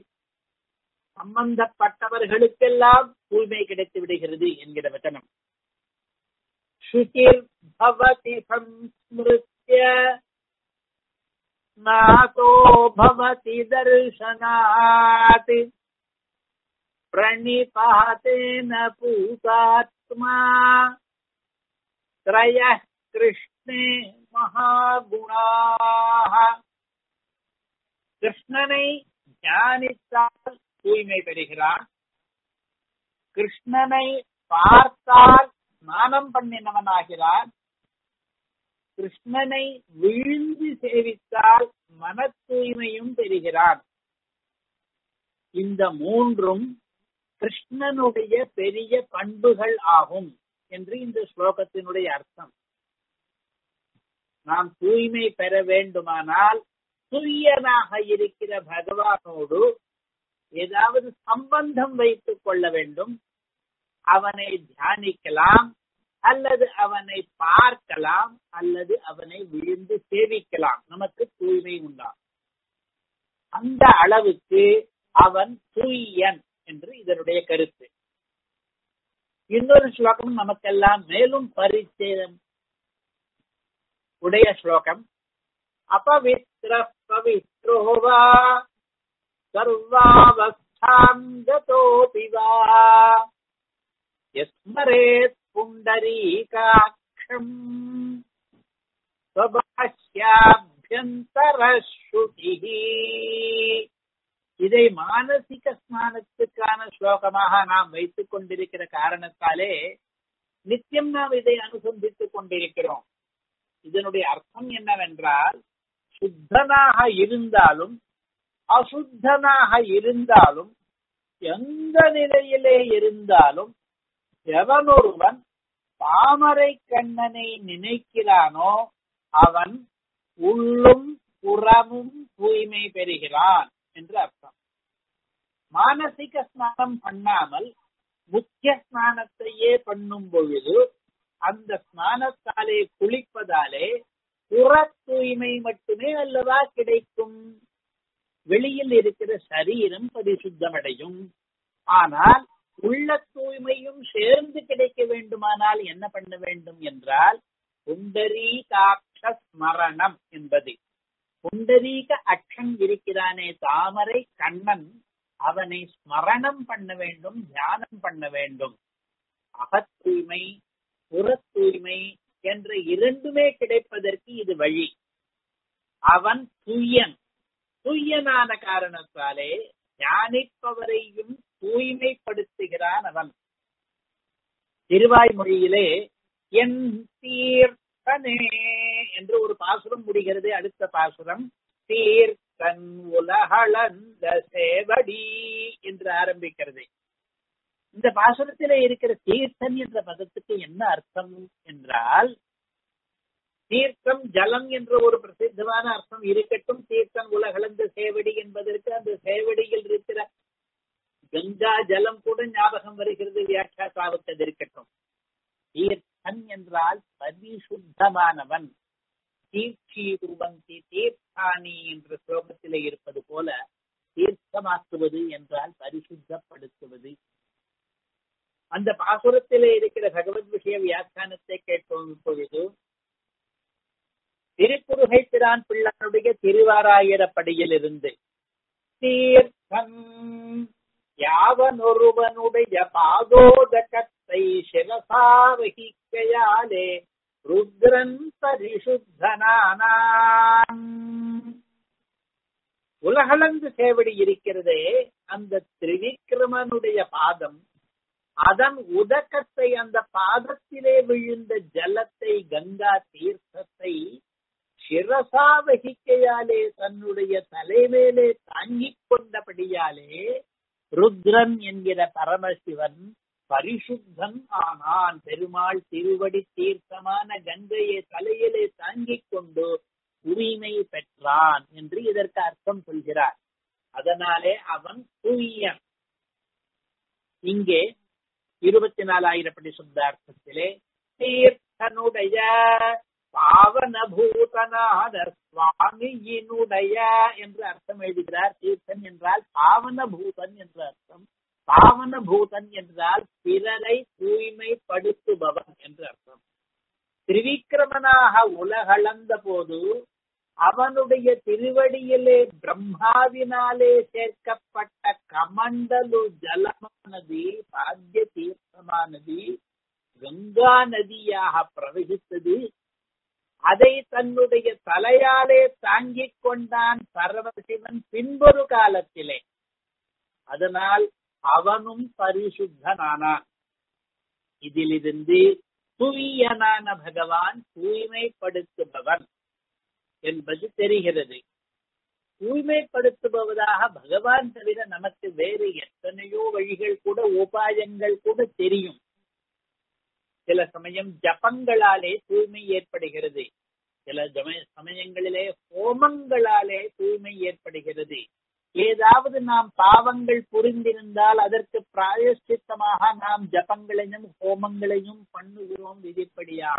சம்பந்தப்பட்டவர்களுக்கெல்லாம் தூய்மை கிடைத்து விடுகிறது என்கிற வச்சனம் சுச்சிர் பவதி சம்ஸ்மிருத்ய நாதோ பவதி தர்சனாத் प्रणिपातेन पूतात्मा त्रयः கிருஷ்ணே மகாகுணாக கிருஷ்ணனை தியானித்தால் தூய்மை பெறுகிறான் கிருஷ்ணனை பார்த்தால் ஸ்நானம் பண்ணினவனாகிறான் கிருஷ்ணனை விழுந்து சேவித்தால் மன தூய்மையும் பெறுகிறான் இந்த மூன்றும் கிருஷ்ணனுடைய பெரிய பண்புகள் ஆகும் என்று இந்த ஸ்லோகத்தினுடைய அர்த்தம் நாம் தூய்மை பெற வேண்டுமானால் துரியனாக இருக்கிற பகவானோடு ஏதாவது சம்பந்தம் வைத்துக் கொள்ள வேண்டும் அவனை தியானிக்கலாம் அல்லது அவனை பார்க்கலாம் அல்லது அவனை விழுந்து சேவிக்கலாம் நமக்கு தூய்மை உண்டாம் அந்த அளவுக்கு அவன் தூயன் என்று இதனுடைய கருத்து இன்னொரு ஸ்லோகம் நமக்கெல்லாம் மேலும் பரிச்சயம் உடைய ஸ்லோகம் அபவித்ர பவித்ரோவா சர்வாவஸ்தாம் கதோபி வா யஸ்மரேத் புண்டரீகாட்சம் ஸ்ருதிஹி இதை மானசிக ஸ்நானத்துக்கான ஸ்லோகமாக நாம் வைத்துக் கொண்டிருக்கிற காரணத்தாலே நித்தியம் நாம் இதை அனுசந்தித்துக் கொண்டிருக்கிறோம் இதனுடைய அர்த்தம் என்னவென்றால் சுத்தனாக இருந்தாலும் அசுத்தனாக இருந்தாலும் எந்த நிலையிலே இருந்தாலும் எவனொருவன் தாமரை கண்ணனை நினைக்கிறானோ அவன் உள்ளும் புறமும் தூய்மை பெறுகிறான் என்று அர்த்தம் மானசிக ஸ்நானம் பண்ணாமல் முக்கிய ஸ்நானத்தையே பண்ணும் பொழுது அந்த ஸ்நானத்தாலே குளிப்பதாலே புற தூய்மை மட்டுமே அல்லவா கிடைக்கும் வெளியில் இருக்கிற சரீரம் பரிசுத்தமடையும் ஆனால் உள்ள தூய்மையும் சேர்ந்து கிடைக்க வேண்டுமானால் என்ன பண்ண வேண்டும் என்றால் புண்டரீகாட்ச ஸ்மரணம் என்பது புண்டரீக அக்ஷன் இருக்கிறானே தாமரை கண்ணன் அவனை ஸ்மரணம் பண்ண வேண்டும் தியானம் பண்ண வேண்டும் அகத் தூய்மை புற தூய்மை என்ற இரண்டுமே கிடைப்பதற்கு இது வழி அவன் துய்யன் துய்யனான காரணத்தாலே தியானிப்பவரையும் தூய்மைப்படுத்துகிறான் அவன் திருவாய்மொழியிலே என் தீர்த்தனே என்று ஒரு பாசுரம் முடிகிறது அடுத்த பாசுரம் தீர்த்தன் உலகளந்த சேவடி என்று ஆரம்பிக்கிறது இந்த பாசுரத்திலே இருக்கிற தீர்த்தன் என்ற பதத்துக்கு என்ன அர்த்தம் என்றால் தீர்த்தம் ஜலம் என்ற ஒரு பிரசித்தமான அர்த்தம் இருக்கட்டும் தீர்த்தம் உலகளந்த சேவடி என்பதற்கு அந்த சேவடியில் இருக்கிற கங்கா ஜலம் கூட ஞாபகம் வருகிறது வியாக்கியாசாவுக்கு அது இருக்கட்டும் தீர்த்தன் என்றால் பரிசுத்தமானவன் தீர்ச்சி குருவந்தி தீர்த்தானி என்ற ஸ்லோகத்திலே இருப்பது போல தீர்த்தமாக்குவது என்றால் பரிசுத்தப்படுத்துவது அந்த பாசுரத்திலே இருக்கிற பகவத் விஷய வியாக்கியானத்தை கேட்போம் பொழுது திருக்குறுகை பிரான் பிள்ளானுடைய திருவாராயிரப்படியில் இருந்து தீர்த்தம் யாவனொருவனுடைய பாதோதகத்தை சிவசா வகிக்கையாலே ருத்ரன் பரிசுத்தனானான் உலகளந்து சேவடி இருக்கிறதே அந்த திரிவிக்ரமனுடைய பாதம் அதன் உதக்கத்தை அந்த பாதத்திலே விழுந்த ஜலத்தை கங்கா தீர்த்தத்தை சிரசா வகிக்கையாலே தன்னுடைய தலைமேலே தாங்கிக் கொண்டபடியாலே ருத்ரன் என்கிற பரமசிவன் பரிசுத்தன் ஆனான் பெருமாள் திருவடி தீர்த்தமான கங்கையை தலையிலே தாங்கிக் கொண்டு தூய்மை பெற்றான் என்று இதற்கு அர்த்தம் சொல்கிறார் அதனாலே அவன் தூயன் இங்கே இருபத்தி நாலாயிரப்படி சுத்தார்த்தத்திலே தீர்த்தனுடைய பாவன பூதநாத சுவாமியினுடைய என்று அர்த்தம் எழுதுகிறார் தீர்த்தன் என்றால் பாவன பூதன் என்று அர்த்தம் பாவன பூதன் என்றால் பிறரை தூய்மைப்படுத்துபவன் என்று அர்த்தம் திரிவிக்ரமனாக உலகளந்த போது அவனுடைய திருவடியிலே பிரம்மாவினாலே சேர்க்கப்பட்ட கமண்டலு ஜலமானது பாத்திய தீர்த்தமானது கங்கா நதியாக பிரவகித்தது அதை தன்னுடைய தலையாலே தாங்கிக் கொண்டான் பரமசிவன் பின்பொரு காலத்திலே அதனால் அவனும் பரிசுத்தனானான் இதிலிருந்து தூயனான பகவான் தூய்மைப்படுத்துபவன் என்பது தெரிகிறது தூய்மைப்படுத்துபவதாக பகவான் தவிர நமக்கு வேறு எத்தனையோ வழிகள் கூட உபாயங்கள் கூட தெரியும் சில சமயம் ஜபங்களாலே தூய்மை ஏற்படுகிறது சில சமயங்களிலே ஹோமங்களாலே தூய்மை ஏற்படுகிறது ஏதாவது நாம் பாவங்கள் புரிந்திருந்தால் அதற்கு பிராயஷ்சித்தமாக நாம் ஜபங்களையும் ஹோமங்களையும் பண்ணுகிறோம் விதிப்படியா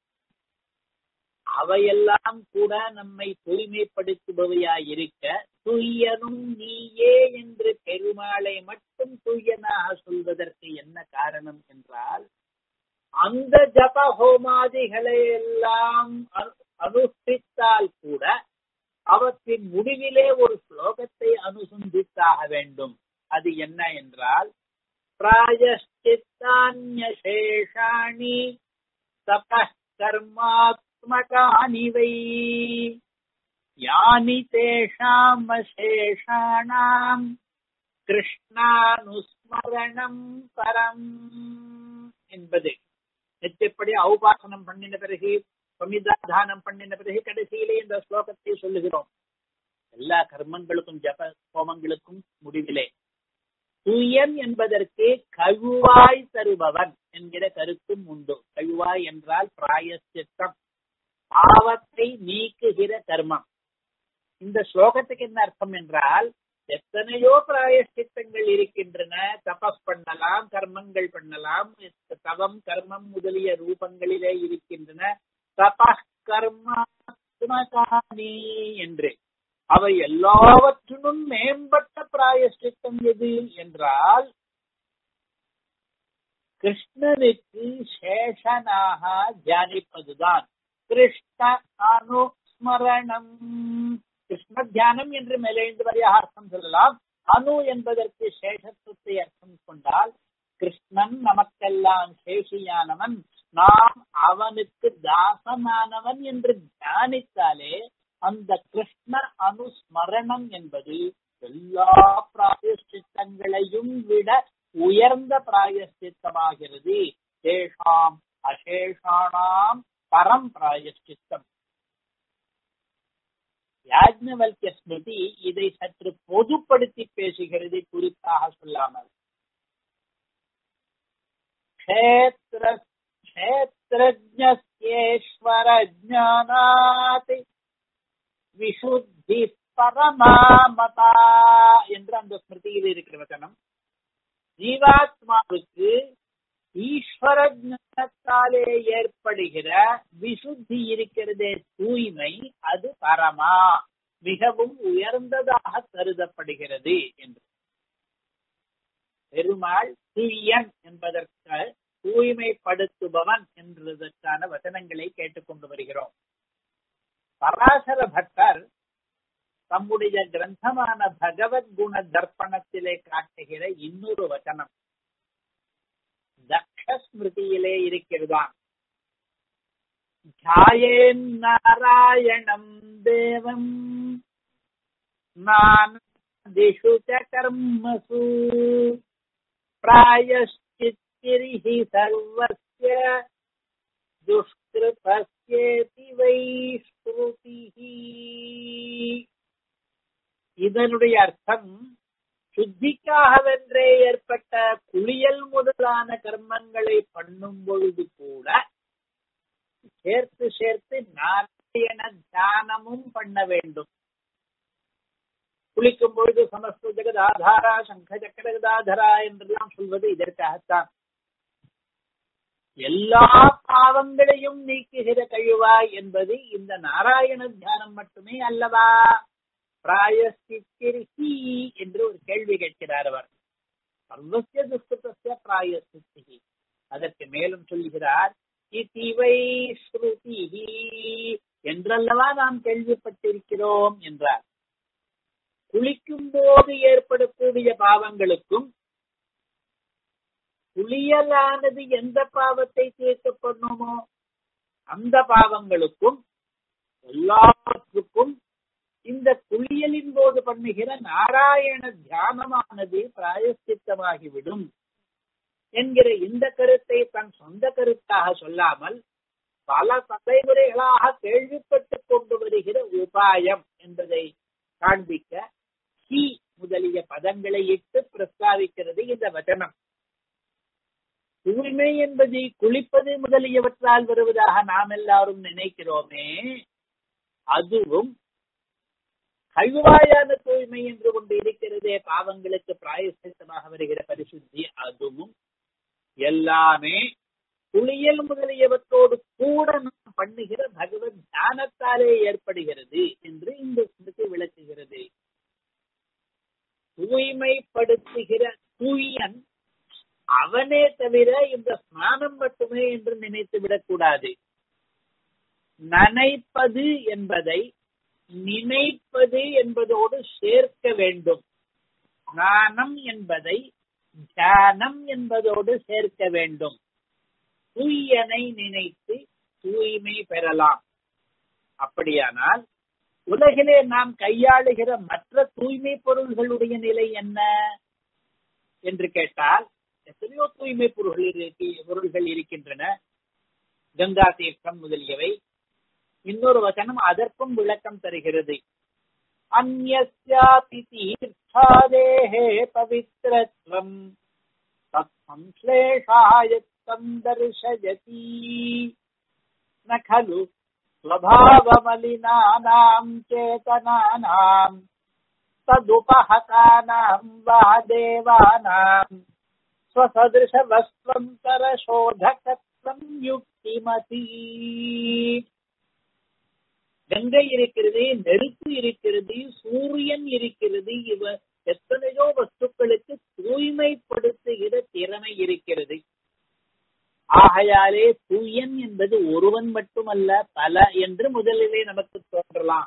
அவையெல்லாம் கூட நம்மை தூய்மைப்படுத்துபவையாய் இருக்க துய்யனும் நீயே என்று பெருமாளை மட்டும் தூயனாக சொல்வதற்கு என்ன காரணம் என்றால் அந்த ஜப ஹோமாதிகளை எல்லாம் அனுஷ்டித்தால் கூட அவற்றின் முடிவிலே ஒரு ஸ்லோகத்தை அனுசந்தித்தாக வேண்டும் அது என்ன என்றால் பிராயஷ்டித்தான்யசேஷாணி தப கர்மாத்மகானி வை யானி தேஷாம் அசேஷாணாம் கிருஷ்ணானுஸ்மரணம் பரம் என்பது நிச்சயப்படி ஔபாசனம் பண்ணின பிறகு சமிதாதானம் பண்ணின பிறகு கடைசியிலே இந்த ஸ்லோகத்தை சொல்லுகிறோம் எல்லா கர்மங்களுக்கும் ஜப ஹோமங்களுக்கும் முடிவிலே தூயன் என்பதற்கு கழுவாய் தருபவன் என்கிற கருத்தும் உண்டு கழுவாய் என்றால் பிராயசித்தம் பாவத்தை நீக்குகிற கர்மம் இந்த ஸ்லோகத்துக்கு என்ன அர்த்தம் என்றால் எத்தனையோ பிராயஷ்டித்தங்கள் இருக்கின்றன தபஸ் பண்ணலாம் கர்மங்கள் பண்ணலாம் தவம் கர்மம் முதலிய ரூபங்களிலே இருக்கின்றன தப கர்மாத்மகானி என்று அவை எல்லாவற்றிலும் மேம்பட்ட பிராயஷ்டித்தம் எது என்றால் கிருஷ்ணனுக்கு சேஷனாக தியானிப்பதுதான் கிருஷ்ண அனுஸ்மரணம் கிருஷ்ண தியானம் என்று மேலெழுந்து வரையாக அர்த்தம் சொல்லலாம் அணு என்பதற்கு சேஷத்துவத்தை அர்த்தம் கொண்டால் கிருஷ்ணன் நமக்கெல்லாம் சேஷியானவன் நாம் அவனுக்கு தாசனானவன் என்று தியானித்தாலே அந்த கிருஷ்ண அனுஸ்மரணம் என்பது எல்லா பிராயஷ்டித்தங்களையும் விட உயர்ந்த பிராயஷ்டித்தமாகிறது தேஷாம் அசேஷானாம் பரம் பிராயஷ்டித்தம் யாஜ்னவல்ய ஸ்மிருதி இதை சற்று பொதுப்படுத்தி பேசுகிறது குறிப்பாக சொல்லாமல் கஷேத்திர கஷேத்திரஜேஸ்வர ஜானாத் விசுத்தி பரமாமதா என்று அந்த ஸ்மிருதியில் இருக்கிற வச்சனம் ஜீவாத்மாவுக்கு ஈஸ்வர ஞானத்தாலே ஏற்படுகிற விசுத்தி இருக்கிறதே தூய்மை அது பரமா மிகவும் உயர்ந்ததாக கருதப்படுகிறது என்று பெருமாள் தூயன் என்பதற்கு தூய்மைப்படுத்துபவன் என்பதற்கான வசனங்களை கேட்டுக்கொண்டு வருகிறோம் பராசர பட்டர் தம்முடைய கிரந்தமான பகவத்குண தர்ப்பணத்திலே காட்டுகிற இன்னொரு வசனம் தக்ஷஸ்மிருதியிலே இருக்கிறதாம் தியாயேன் நாராயணம் தேவம் स्नानादिषु च कर्मसु प्रायश्चित्तिरिहि सर्वस्य துஷ்கிருபஸ்யேதி வை ஸ்ருதிஹி இதனுடைய அர்த்தம் சுத்திக்காகவென்றே ஏற்பட்ட குளியல் முதலான கர்மங்களை பண்ணும் பொழுது கூட சேர்த்து சேர்த்து நாராயண தியானமும் பண்ண வேண்டும் குளிக்கும் பொழுது சமஸ்த ஜெகதாதாரா சங்க சக்கரகதாதரா என்றெல்லாம் சொல்வது இதற்காகத்தான் எல்லா பாவங்களையும் நீக்குகிற கழுவாய் என்பது இந்த நாராயண தியானம் மட்டுமே அல்லவா பிராயசித்திரிகி என்று ஒரு கேள்வி கேட்கிறார் அவர் சர்வசிய துஷ்கிருத்தசிய பிராயசித்தி அதற்கு மேலும் சொல்லுகிறார் இதிவை ஸ்ருதி என்றல்லவா நாம் கேள்விப்பட்டிருக்கிறோம் என்றார் குளிக்கும் போது ஏற்படக்கூடிய பாவங்களுக்கும் குளியலானது எந்த பாவத்தை தீர்க்க பண்ணுமோ அந்த பாவங்களுக்கும் எல்லாத்துக்கும் இந்த குளியலின் போது பண்ணுகிற நாராயண தியானமானது பிராயசித்தமாகிவிடும் என்கிற இந்த கருத்தை தன் சொந்த கருத்தாக சொல்லாமல் பல தலைமுறைகளாக கேள்விப்பட்டுக் கொண்டு வருகிற உபாயம் என்பதை காண்பிக்க ஹி முதலிய பதங்களை இட்டு பிரஸ்தாவிக்கிறது இந்த வச்சனம் தூய்மை என்பது குளிப்பது முதலியவற்றால் வருவதாக நாம் எல்லாரும் நினைக்கிறோமே அதுவும் கழுவாயான தூய்மை என்று கொண்டு இருக்கிறதே பாவங்களுக்கு பிராயசித்தமாக வருகிற பரிசுத்தி அதுவும் எல்லாமே குளியல் முதலியவற்றோடு கூட நாம் பண்ணுகிற பகவத் தியானத்தாலே ஏற்படுகிறது என்று இந்த ஸ்மிருதி விளக்குகிறது தூய்மைப்படுத்துகிற தூயன் அவனே தவிர இந்த ஸ்நானம் மட்டுமே என்று நினைத்து விடக்கூடாது நனைப்பது என்பதை நினைப்பது என்பதோடு சேர்க்க வேண்டும் ஸ்நானம் என்பதை தியானம் என்பதோடு சேர்க்க வேண்டும் தூயனை நினைத்து தூய்மை பெறலாம் அப்படியானால் உலகிலே நாம் கையாளுகிற மற்ற தூய்மை பொருள்களுடைய நிலை என்ன என்று கேட்டால் எத்தனையோ தூய்மை பொருள்கள் பொருள்கள் இருக்கின்றன கங்கா தீர்த்தம் முதலியவை இன்னொரு வசனம் அதற்கும் விளக்கம் தருகிறது அந்நியாபி தீர்த்தாதேஹே பவித்ரத்வம் தத் சம்ஸ்லேஷாயத்தம் தர்ஷயதி ந खलु स्वभावमलिनानाम् चेतनानाम् तदुपहतानाम् वा देवानाम् स्वसदृशवस्त्वम् करशोधकत्वम् युक्तिमती கங்கை இருக்கிறது நெருப்பு இருக்கிறது சூரியன் இருக்கிறது இவ எத்தனையோ வஸ்துக்களுக்கு தூய்மைப்படுத்துகிற திறமை இருக்கிறது ஆகையாலே தூயன் என்பது ஒருவன் மட்டுமல்ல பல என்று முதலிலே நமக்கு தோன்றலாம்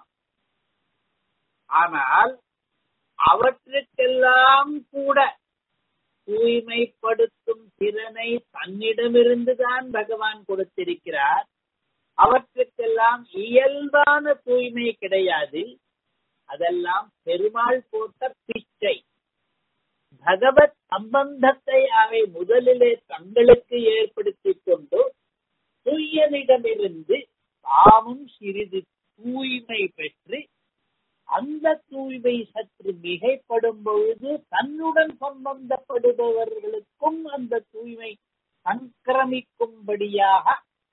ஆனால் அவற்றுக்கெல்லாம் கூட தூய்மைப்படுத்தும் திறனை தன்னிடமிருந்துதான் பகவான் கொடுத்திருக்கிறார் அவற்றுக்கெல்லாம் இயல்பான தூய்மை கிடையாது அதெல்லாம் பெருமாள் போட்ட பிச்சை பகவத் சம்பந்தத்தை அவை முதலிலே தங்களுக்கு ஏற்படுத்திக் கொண்டு தூயனிடமிருந்து தாமும் சிறிது தூய்மை பெற்று அந்த தூய்மை சற்று மிகைப்படும் பொழுது தன்னுடன் சம்பந்தப்படுபவர்களுக்கும் அந்த தூய்மை சங்கிரமிக்கும்படியாக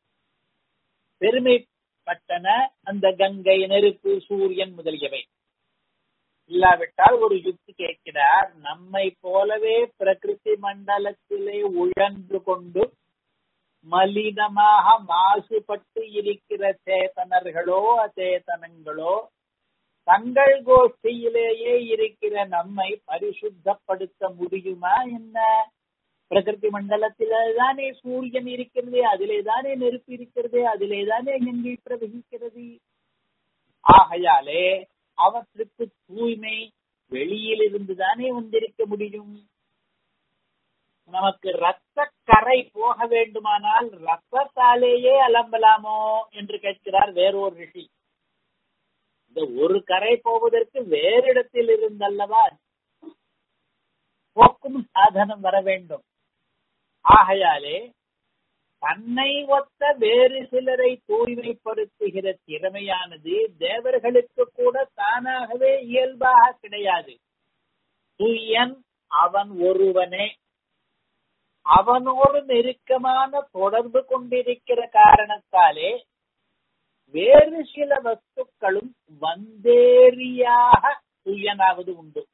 பெருமைப்பட்டன அந்த கங்கை நெருப்பு சூரியன் முதலியவை இல்லாவிட்டால் ஒரு யுக்தி கேட்கிறார் நம்மை போலவே பிரகிருதி மண்டலத்திலே உழன்று கொண்டு மலினமாக மாசுபட்டு இருக்கிற சேதனர்களோ அச்சேதனங்களோ தங்கள் கோஷ்டியிலேயே இருக்கிற நம்மை பரிசுத்தப்படுத்த முடியுமா என்ன பிரகிருதி மண்டலத்திலே தானே சூரியன் இருக்கிறது அதிலே தானே நெருப்பு இருக்கிறது அதிலே தானே கங்கை பிரவகிக்கிறது ஆகையாலே அவற்றுக்கு தூய்மை வெளியில் இருந்து தானே வந்திருக்க முடியும் நமக்கு ரத்த கரை போக வேண்டுமானால் ரத்தத்தாலேயே அலம்பலாமோ என்று கேட்கிறார் வேறொரு ரிஷி இந்த ஒரு கரை போவதற்கு வேறு இடத்தில் இருந்தல்லவா போக்கும் சாதனம் வர வேண்டும் ஆகையாலே தன்னை ஒத்த வேறு சிலரை தூய்மைப்படுத்துகிற திறமையானது தேவர்களுக்கு கூட தானாகவே இயல்பாக கிடையாது தூயன் அவன் ஒருவனே அவனோடு நெருக்கமான தொடர்பு கொண்டிருக்கிற காரணத்தாலே வேறு சில வஸ்துக்களும் வந்தேரியாக தூயனாவது உண்டு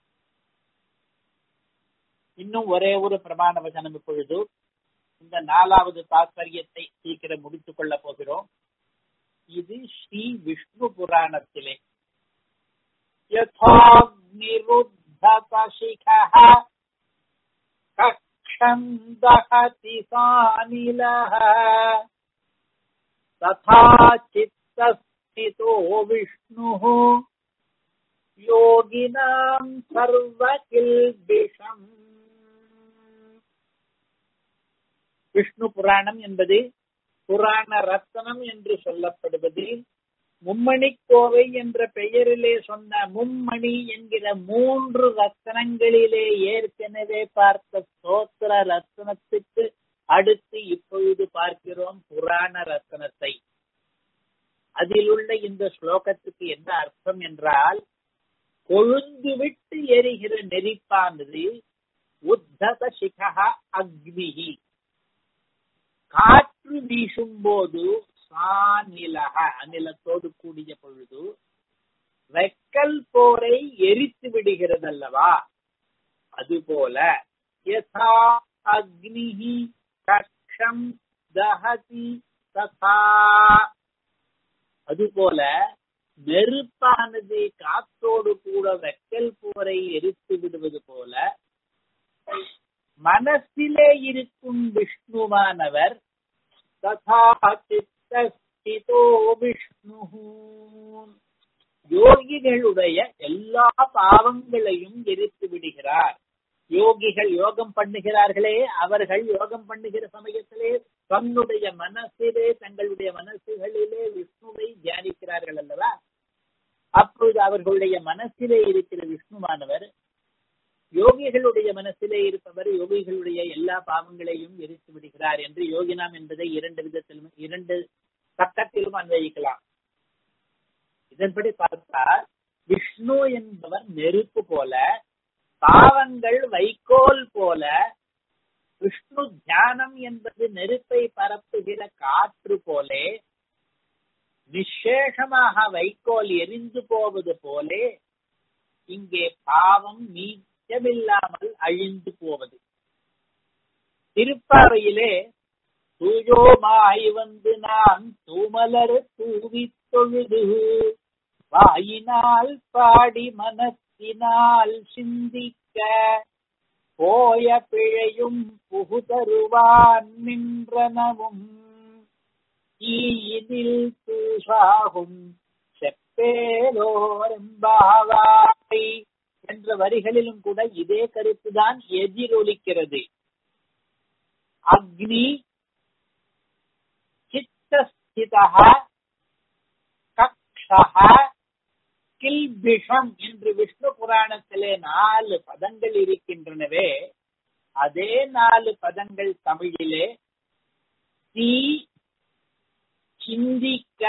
இன்னும் ஒரே ஒரு பிரமாண வசனம் இப்பொழுது இந்த நாலாவது தாத்பரியத்தை சீக்கிரம் முடித்துக் கொள்ள போகிறோம் இது ஸ்ரீ விஷ்ணு புராணத்திலே யதாக்னிருத்தசிகः கக்ஷம் தகதி சானிலः तथा चित्तस्थितो विष्णुः योगिनाम् सर्वकिल्बिषम् விஷ்ணு புராணம் என்பது புராண ரத்தனம் என்று சொல்லப்படுவது மும்மணி கோவை என்ற பெயரிலே சொன்ன மும்மணி என்கிற மூன்று ரத்தனங்களிலே ஏற்கனவே பார்த்த ஸ்தோத்திர ரத்தனத்துக்கு அடுத்து இப்பொழுது பார்க்கிறோம் புராண ரத்தனத்தை அதில் உள்ள இந்த ஸ்லோகத்துக்கு என்ன அர்த்தம் என்றால் கொழுந்து விட்டு எரிகிற நெருப்பானது உத்தத சிகா அக்னிகி காற்று வீசும் போது சாநிலக அநிலத்தோடு கூடிய பொழுது வெக்கல் போரை எரித்து விடுகிறது அல்லவா அதுபோல யதா அக்னிஹி கக்ஷம் தஹதி ததா அதுபோல நெருப்பானது காத்தோடு கூட வெக்கல் போரை எரித்து விடுவது போல மனசிலே இருக்கும் விஷ்ணுவானவர் ததா சித்தோ விஷ்ணு யோகிகளுடைய எல்லா பாவங்களையும் எரித்து விடுகிறார் யோகிகள் யோகம் பண்ணுகிறார்களே அவர்கள் யோகம் பண்ணுகிற சமயத்திலே தன்னுடைய மனசிலே தங்களுடைய மனசுகளிலே விஷ்ணுவை தியானிக்கிறார்கள் அல்லவா அப்பொழுது அவர்களுடைய மனசிலே இருக்கிற விஷ்ணுவானவர் யோகிகளுடைய மனசிலே இருப்பவர் யோகிகளுடைய எல்லா பாவங்களையும் எரித்து விடுகிறார் என்று யோகினாம் என்பதை இரண்டு விதத்திலும் இரண்டு சட்டத்திலும் அன்வயிக்கலாம் இதன்படி பார்த்தால் விஷ்ணு என்பவர் நெருப்பு போல பாவங்கள் வைக்கோல் போல விஷ்ணு தியானம் என்பது நெருப்பை பரப்புகிற காற்று போலே நிசேஷமாக வைக்கோல் எரிந்து போவது போலே இங்கே பாவம் நீச்சமில்லாமல் அழிந்து போவது திருப்பாவையிலே தூயோமாய் வந்து நான் தூமலர் தூவி தொழுது வாயினால் பாடி மனத்தினால் சிந்திக்க போய பிழையும் புகுதருவான் நின்றனவும் ஈயிதில் தூசாகும் செப்பேலோரெம்பாவாய் என்ற வரிகளிலும் கூட இதே கருத்துதான் எதிரொலிக்கிறது அக்னி சித்தஸ்திதா கக்ஷः கில்பிஷம் என்று விஷ்ணு புராணத்திலே நாலு பதங்கள் இருக்கின்றனவே அதே நாலு பதங்கள் தமிழிலே தீ சிந்திக்க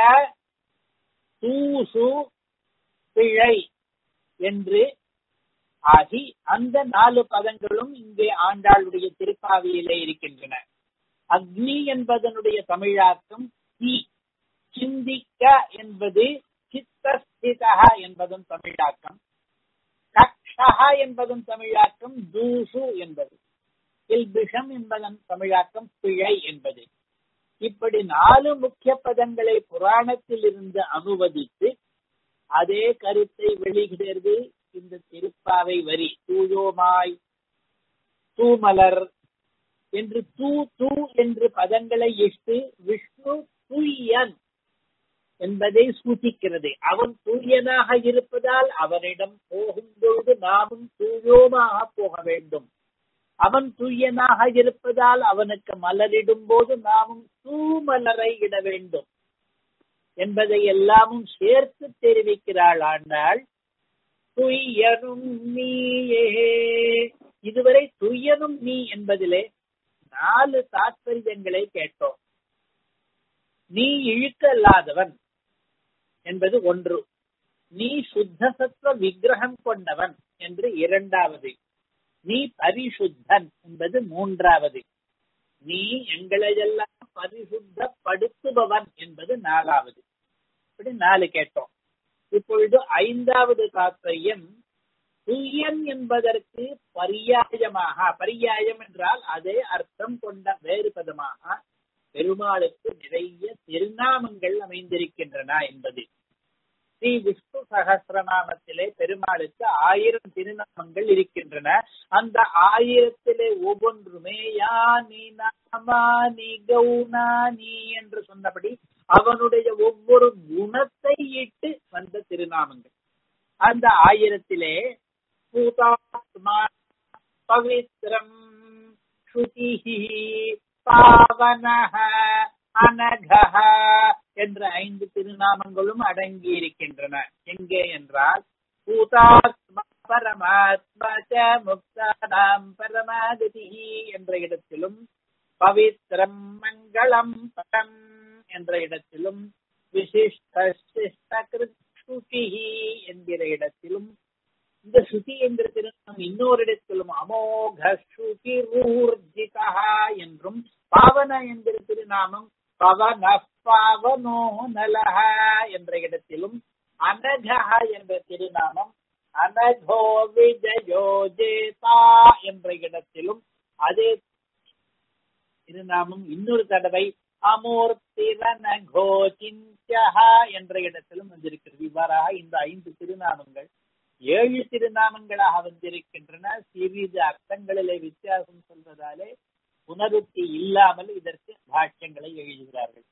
தூசு பிழை என்று ஆகி அந்த நாலு பதங்களும் இங்கே ஆண்டாளுடைய திருப்பாவியிலே இருக்கின்றன அக்னி என்பதனுடைய தமிழாக்கம் தீ சிந்திக்க என்பது சித்தஸ்திதா என்பதும் தமிழாக்கம் கக்ஷா என்பதும் தமிழாக்கம் தூசு என்பது கில்பிஷம் என்பதன் தமிழாக்கம் பிழை என்பது இப்படி நாலு முக்கிய பதங்களை புராணத்தில் இருந்து அனுவதித்து அதே கருத்தை வெளியிடுகிறது இந்த திருப்பாவை வரி தூயோமாய் தூமலர் என்று தூ தூ என்று பதங்களை இட்டு விஷ்ணு தூயன் என்பதை சூಚಿக்கிறது அவன் தூயனாக இருப்பதால் அவனிடம் போகும்பொழுது நாமும் தூயோமாக போக வேண்டும் அவன் தூயனாக இருப்பதால் அவனுக்கு மலரிடும் போது நாமும் தூமலரை இட வேண்டும் என்பதை எல்லாமும் சேர்த்து தெரிவிக்கிறாள் ஆண்டாள் துய்யனும் நீயே இதுவரை துய்யனும் நீ என்பதிலே நாலு தாத்பரியங்களை கேட்டோம் நீ இழுக்கல்லாதவன் என்பது ஒன்று நீ சுத்த சத்துவ விக்கிரகம் கொண்டவன் என்று இரண்டாவது நீ பரிசுத்தன் என்பது மூன்றாவது நீ எங்களையெல்லாம் பரிசுத்தப்படுத்துபவன் என்பது நாலாவது இப்படி நாலு கேட்டோம் இப்பொழுது ஐந்தாவது தாத்பரியம் துய்யன் என்பதற்கு பரியாயமாக பரியாயம் என்றால் அதே அர்த்தம் கொண்ட வேறு பதமாக பெருமாளுக்கு நிறைய திருநாமங்கள் அமைந்திருக்கின்றன என்பது ஸ்ரீ விஷ்ணு சகசிரநாமத்திலே பெருமாளுக்கு ஆயிரம் திருநாமங்கள் இருக்கின்றன அந்த ஆயிரத்திலே ஒவ்வொன்றுமே யானி நாமானி கௌனானி என்று சொன்னபடி அவனுடைய ஒவ்வொரு குணத்தை இட்டு வந்த திருநாமங்கள் அந்த ஆயிரத்திலே பூதாத்மா பவித்ரம் ஸ்ருதிஹி பாவனஹ அனகஹ என்ற ஐந்து திருநாமங்களும் அடங்கி இருக்கின்றன எங்கே என்றால் பூதாத்மா பரமாத்மா ச முக்தானாம் பரமாகதி என்ற இடத்திலும் பவித்ரம் மங்களம் பரம் என்ற இடத்திலும் விசிஷ்டி என்கிற இடத்திலும் இந்த ஸ்ருதி என்கிற திருநாமம் இன்னொரு இடத்திலும் அமோக ஸ்ருதி ஊர்ஜிதா என்றும் பாவன என்கிற திருநாமம் பவன பாவனோ நலஹ என்ற இடத்திலும் அனகா என்ற திருநாமம் அனகோ விஜயோ ஜேதா என்ற இடத்திலும் அதே திருநாமம் இன்னொரு தடவை அமூர்த்திவனகோ சிஞ்சஹா என்ற இடத்திலும் வந்திருக்கிறது இவ்வாறாக இந்த ஐந்து திருநாமங்கள் ஏழு திருநாமங்களாக வந்திருக்கின்றன சிறிது அர்த்தங்களிலே வித்தியாசம் சொல்வதாலே புனருத்தி இல்லாமல் இதற்கு பாஷ்யங்களை எழுதுகிறார்கள்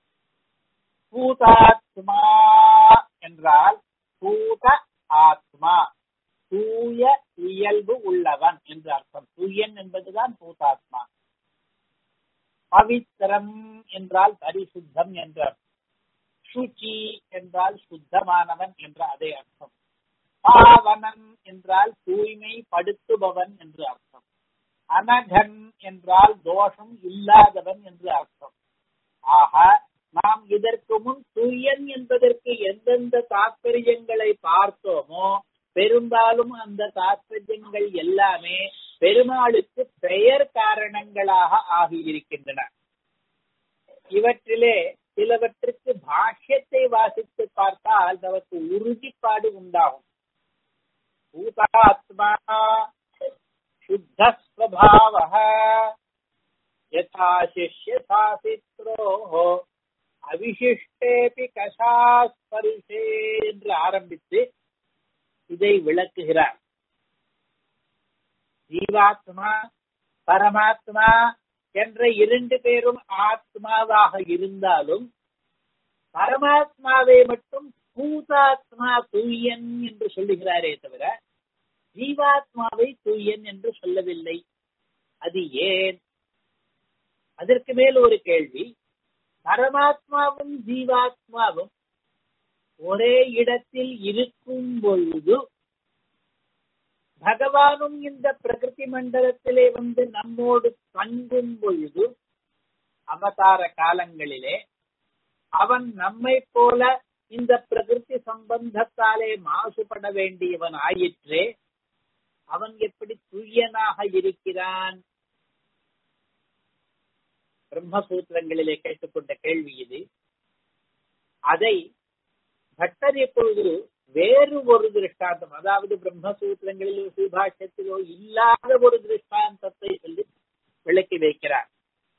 பூதாத்மா என்றால் பூத ஆத்மா தூய இயல்பு உள்ளவன் என்று அர்த்தம் தூயன் என்பதுதான் பூதாத்மா பவித்திரம் என்றால் பரிசுத்தம் என்ற அர்த்தம் சுச்சி என்றால் சுத்தமானவன் என்ற அதே அர்த்தம் பாவனன் என்றால் தூய்மை படுத்துபவன் என்று அர்த்தம் அனகன் என்றால் தோஷம் இல்லாதவன் என்று அர்த்தம் ஆக நாம் இதற்கு முன் தூயன் என்பதற்கு எந்தெந்த தாற்பயங்களை பார்த்தோமோ பெரும்பாலும் அந்த தாற்பயங்கள் எல்லாமே பெருமாளுக்கு பெயர் காரணங்களாக ஆகியிருக்கின்றன இவற்றிலே சிலவற்றுக்கு பாஷ்யத்தை வாசித்து பார்த்தால் நமக்கு உறுதிப்பாடு உண்டாகும் பூதாத்மா शुद्धस्वभावः यथा शिष्यसासित्रोः அவிசிஷ்டேபி கஷாஸ்பரிசே என்று ஆரம்பித்து இதை விளக்குகிறார் ஜீவாத்மா பரமாத்மா என்ற இரண்டு பேரும் ஆத்மாவாக இருந்தாலும் பரமாத்மாவை மட்டும் பூதாத்மா தூயன் என்று சொல்லுகிறாரே தவிர ஜீவாத்மாவை தூயன் என்று சொல்லவில்லை அது ஏன் அதற்கு மேல் ஒரு கேள்வி பரமாத்மாவும் ஜீவாத்மாவும் ஒரே இடத்தில் இருக்கும் பொழுது பகவானும் இந்த பிரகிருதி மண்டலத்திலே வந்து நம்மோடு தங்கும் பொழுது அவதார காலங்களிலே அவன் நம்மை போல இந்த பிரகிருதி சம்பந்தத்தாலே மாசுபட வேண்டியவன் ஆயிற்றே அவன் எப்படி துய்யனாக இருக்கிறான் பிரம்மசூத்திரங்களிலே கேட்டுக்கொண்ட கேள்வி இது அதை பட்டர் எப்பொழுது வேறு ஒரு திருஷ்டாந்தம் அதாவது பிரம்மசூத்திரங்களிலோ சுபாஷத்திலோ இல்லாத ஒரு திருஷ்டாந்தத்தை சொல்லி விளக்கி வைக்கிறார்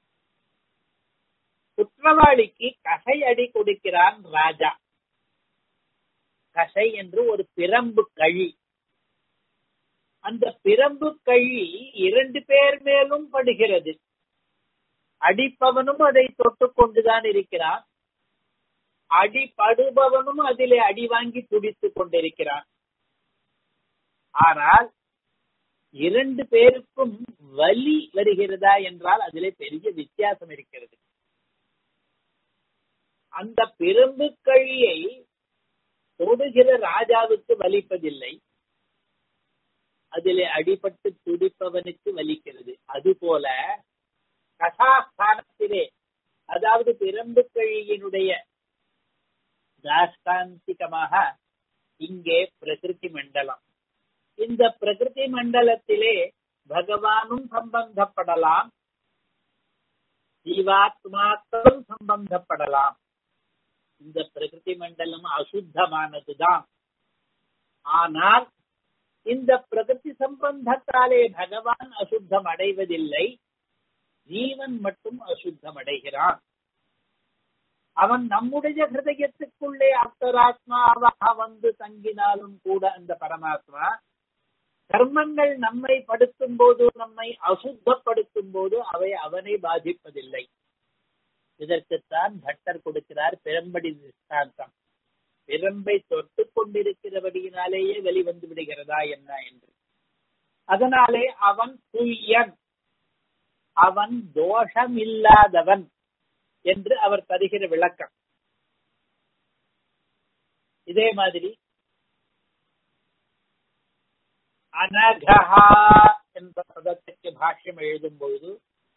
குற்றவாளிக்கு கசை அடி கொடுக்கிறான் ராஜா கசை என்று ஒரு பிரம்பு கழி அந்த பிரம்பு கழி இரண்டு பேர் மேலும் படுகிறது அடிப்பவனும் அதை தொட்டு கொண்டுதான் இருக்கிறான் அடிபடுபவனும் அதிலே அடி வாங்கி துடித்துக் கொண்டிருக்கிறான் ஆனால் இரண்டு பேருக்கும் வலி வருகிறதா என்றால் அதிலே பெரிய வித்தியாசம் இருக்கிறது அந்த பெரும்பு கழியை தொடுகிற ராஜாவுக்கு வலிப்பதில்லை அதிலே அடிபட்டு துடிப்பவனுக்கு வலிக்கிறது அதுபோல கசாஸ்தானத்திலே அதாவது பிரம்பு கழியினுடைய தாஷ்டாந்திகமாக இங்கே பிரகிருதி மண்டலம் இந்த பிரகிருதி மண்டலத்திலே பகவானும் சம்பந்தப்படலாம் ஜீவாத்மாக்களும் சம்பந்தப்படலாம் இந்த பிரகிருதி மண்டலம் அசுத்தமானதுதான் ஆனால் இந்த பிரகிருதி சம்பந்தத்தாலே பகவான் அசுத்தம் அடைவதில்லை ஜீவன் மட்டும் அசுத்தம் அடைகிறான் அவன் நம்முடைய ஹிருதயத்துக்குள்ளே அந்தராத்மாவாக வந்து தங்கினாலும் கூட அந்த பரமாத்மா கர்மங்கள் நம்மை படுத்தும் போது நம்மை அசுத்தப்படுத்தும் போது அவை அவனை பாதிப்பதில்லை இதற்குத்தான் பட்டர் கொடுக்கிறார் பெரும்படி திஷ்டாந்தம் பிரம்பை தொட்டு கொண்டிருக்கிறபடியினாலேயே வெளிவந்து விடுகிறதா என்ன என்று அதனாலே அவன் துய்யன் அவன் தோஷமில்லாதவன் என்று அவர் தருகிற விளக்கம் இதே மாதிரி அனகா என்ற பதத்துக்கு பாஷ்யம் எழுதும் பொழுது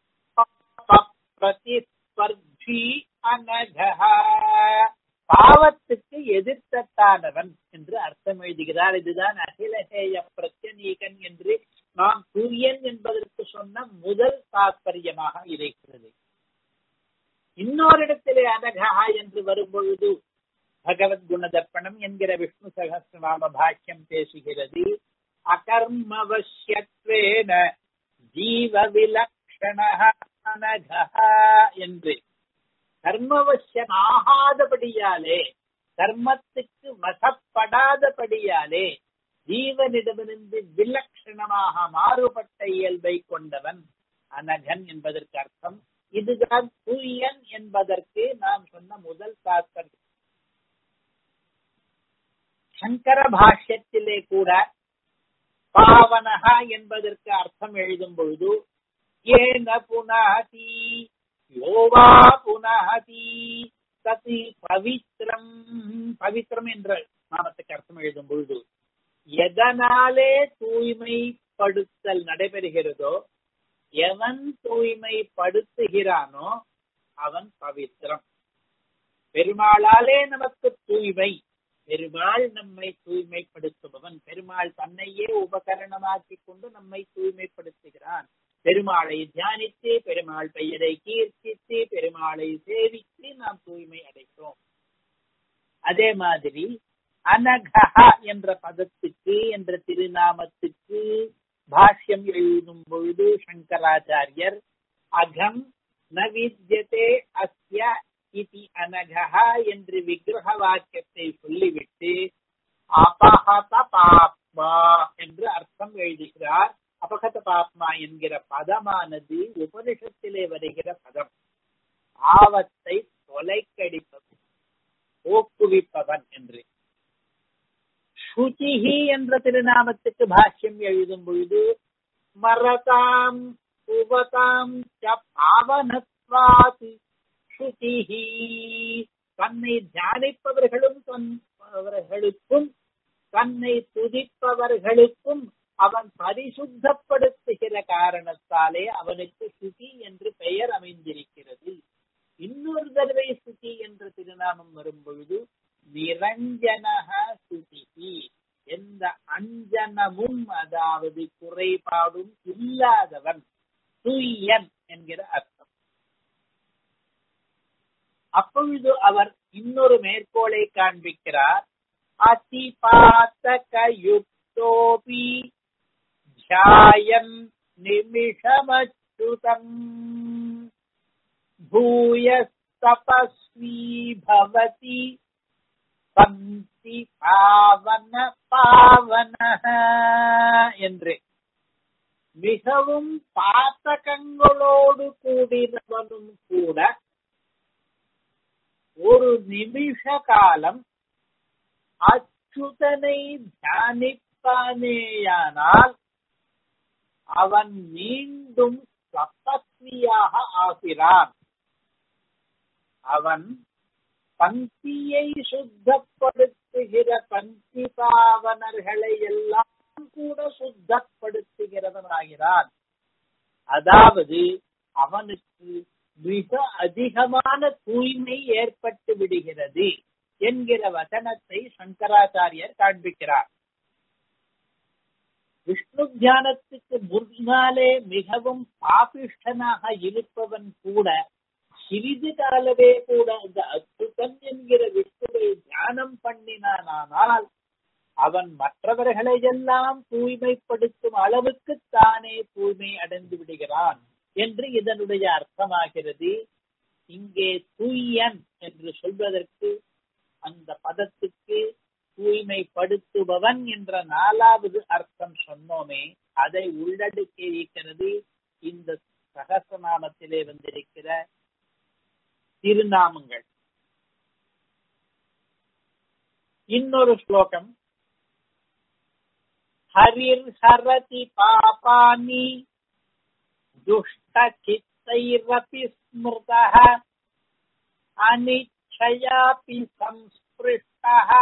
பிரதிஸ்பர்தி அனகா பாவத்துக்கு எதிர்த்தத்தானவன் என்று அர்த்தம் எழுதுகிறார் இதுதான் அகிலஹேய பிரத்யநீகன் என்று நாம் சூரியன் என்பதற்கு சொன்ன முதல் தாற்பயமாக இருக்கிறது இன்னொரு இடத்திலே அனகா என்று வரும்பொழுது பகவத் குணதர்ப்பணம் என்கிற விஷ்ணு சகசிரநாம பாஷ்யம் பேசுகிறது அகர்மவசியத்வேன ஜீவ விலக்ஷண என்று கர்மவசியம் ஆகாதபடியாலே கர்மத்துக்கு வசப்படாதபடியாலே ஜீவனிடமிருந்து விலட்சணமாக மாறுபட்ட இயல்பை கொண்டவன் அனகன் என்பதற்கு அர்த்தம் இதுதான் தூயன் என்பதற்கு நாம் சொன்ன முதல் தாத்பரியம் சங்கர பாஷ்யத்திலே கூட பாவனகா என்பதற்கு அர்த்தம் எழுதும் பொழுது ஏன புனாதி யோவா புனாதி ததி பவித்ரம் பவித்ரம் என்ற நாமத்துக்கு அர்த்தம் எழுதும் பொழுது எதனாலே தூய்மைப்படுத்தல் நடைபெறுகிறதோ எவன் தூய்மைப்படுத்துகிறானோ அவன் பவித்ரம் பெருமாளாலே நமக்கு தூய்மை பெருமாள் நம்மை தூய்மைப்படுத்துபவன் பெருமாள் தன்னையே உபகரணமாக்கி கொண்டு நம்மை தூய்மைப்படுத்துகிறான் பெருமாளை தியானித்து பெருமாள் பெயரை கீர்த்தித்து பெருமாளை சேவித்து நாம் தூய்மை அடைகிறோம் அதே மாதிரி அனகா என்ற பதத்துக்கு என்ற திருநாமத்துக்கு பாஷ்யம் எழுதும் பொழுது சங்கராச்சாரியர் அகம் ந வித்யதே அஸ்ய இதி அனகா என்று விக்கிரக வாக்கியத்தை சொல்லிவிட்டு அபகத பாப்மா என்று அர்த்தம் எழுதுகிறார் அபகத பாப்மா என்கிற பதமானது உபனிஷத்திலே வருகிற பதம் ஆவத்தை தொலைக்கடிப்பது ஊக்குவிப்பவன் என்று சுச்சிஹி என்ற திருநாமத்துக்கு பாஷ்யம் எழுதும் பொழுது மரதாம் உபதாம் பாவனத்வாதி சுச்சிஹி தன்னை தியானிப்பவர்களும் அவர்களுக்கும் தன்னை துதிப்பவர்களுக்கும் அவன் பரிசுத்தப்படுத்துகிற காரணத்தாலே அவனுக்கு சுதி என்று பெயர் அமைந்திருக்கிறது இன்னொரு தடவை சுதி என்ற திருநாமம் வரும் பொழுது நிரஞ்சனக சுதிகி எந்த அஞ்சனமும் அதாவது குறைபாடும் இல்லாதவன் தூயன் என்கிற அர்த்தம் அப்பொழுது அவர் இன்னொரு மேற்கோளை காண்பிக்கிறார் அதிபாத்தக யுக்தோபி தியாயன் நிமிஷமச்சுதம் பூயஸ்தபஸ்வி பவதி பந்தி பாவன பாவன என்று மிகவும் பாத்தகங்களோடு கூடினவனும் கூட ஒரு நிமிஷ காலம் அச்சுதனை தியானிப்பானேயானால் அவன் மீண்டும் தபஸ்வியாக ஆகிறான் அவன் பங்கியை சுத்தப்படுத்துகிற பங்கி பாவனர்களை எல்லாம் கூட சுத்தப்படுத்துகிறவனாகிறான் அதாவது அவனுக்கு மிக அதிகமான தூய்மை ஏற்பட்டு விடுகிறது என்கிற வசனத்தை சங்கராச்சாரியர் காண்பிக்கிறார் விஷ்ணு தியானத்துக்கு முன்னாலே மிகவும் பாபிஷ்டனாக இருப்பவன் கூட சிறிது காலவே கூட அந்த அற்புதன் என்கிற விஷ்ணுவை தியானம் பண்ணினானால் அவன் மற்றவர்களை எல்லாம் தூய்மைப்படுத்தும் அளவுக்கு தானே தூய்மை அடைந்து விடுகிறான் என்று இதனுடைய அர்த்தமாகிறது இங்கே தூயன் என்று சொல்வதற்கு அந்த பதத்துக்கு தூய்மைப்படுத்துபவன் என்ற நாலாவது அர்த்தம் சொன்னோமே அதை உள்ளடக்கி இருக்கிறது இந்த சகசநாமத்திலே வந்திருக்கிற திருநாமங்கள் இன்னொரு ஸ்லோகம் ஹரிர் ஹரதி பாபானி துஷ்ட சித்தைரபி ஸ்மிருதः அனிச்சயாபி சம்ஸ்பிருஷ்டः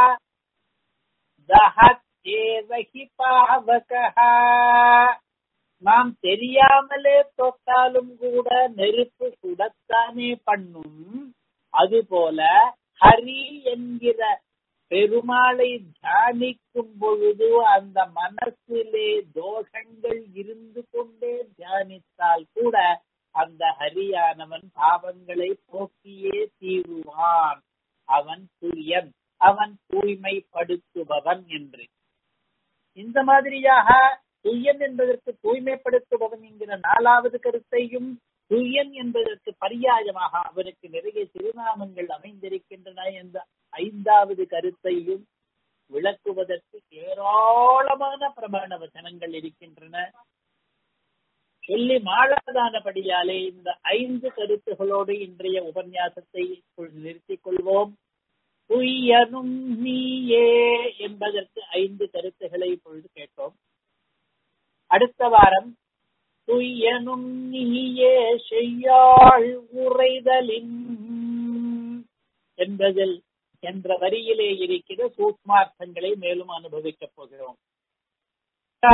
தஹத்தேவஹி பாவகः நாம் தெரியாமலே தொட்டாலும் கூட நெருப்பு சுடத்தானே பண்ணும் அதுபோல ஹரி என்கிற பெருமாளை தியானிக்கும் பொழுது அந்த மனசிலே தோஷங்கள் இருந்து கொண்டே தியானித்தால் கூட அந்த ஹரியானவன் பாவங்களை போக்கியே தீருவான் அவன் தூயன் அவன் தூய்மைப்படுத்துபவன் என்று இந்த மாதிரியாக துய்யன் என்பதற்கு தூய்மைப்படுத்துபவன் என்கிற நாலாவது கருத்தையும் துய்யன் என்பதற்கு பரியாயமாக அவனுக்கு நிறைய திருநாமங்கள் அமைந்திருக்கின்றன என்ற ஐந்தாவது கருத்தையும் விளக்குவதற்கு ஏராளமான பிரமாண வச்சனங்கள் இருக்கின்றன சொல்லி மாளாதானபடியாலே இந்த ஐந்து கருத்துகளோடு இன்றைய உபன்யாசத்தை நிறுத்திக் கொள்வோம் துய்யனும் நீயே என்பதற்கு ஐந்து கருத்துக்களை இப்பொழுது கேட்டோம் அடுத்த வாரம் துய்யனும் நீயே செய்யாள் உரைதலின் என்பதில் என்ற வரியிலே இருக்கிற சூக்மார்த்தங்களை மேலும் அனுபவிக்கப் போகிறோம்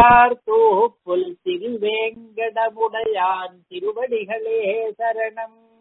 புல் திருவேங்கடமுடையான் திருவடிகளே சரணம்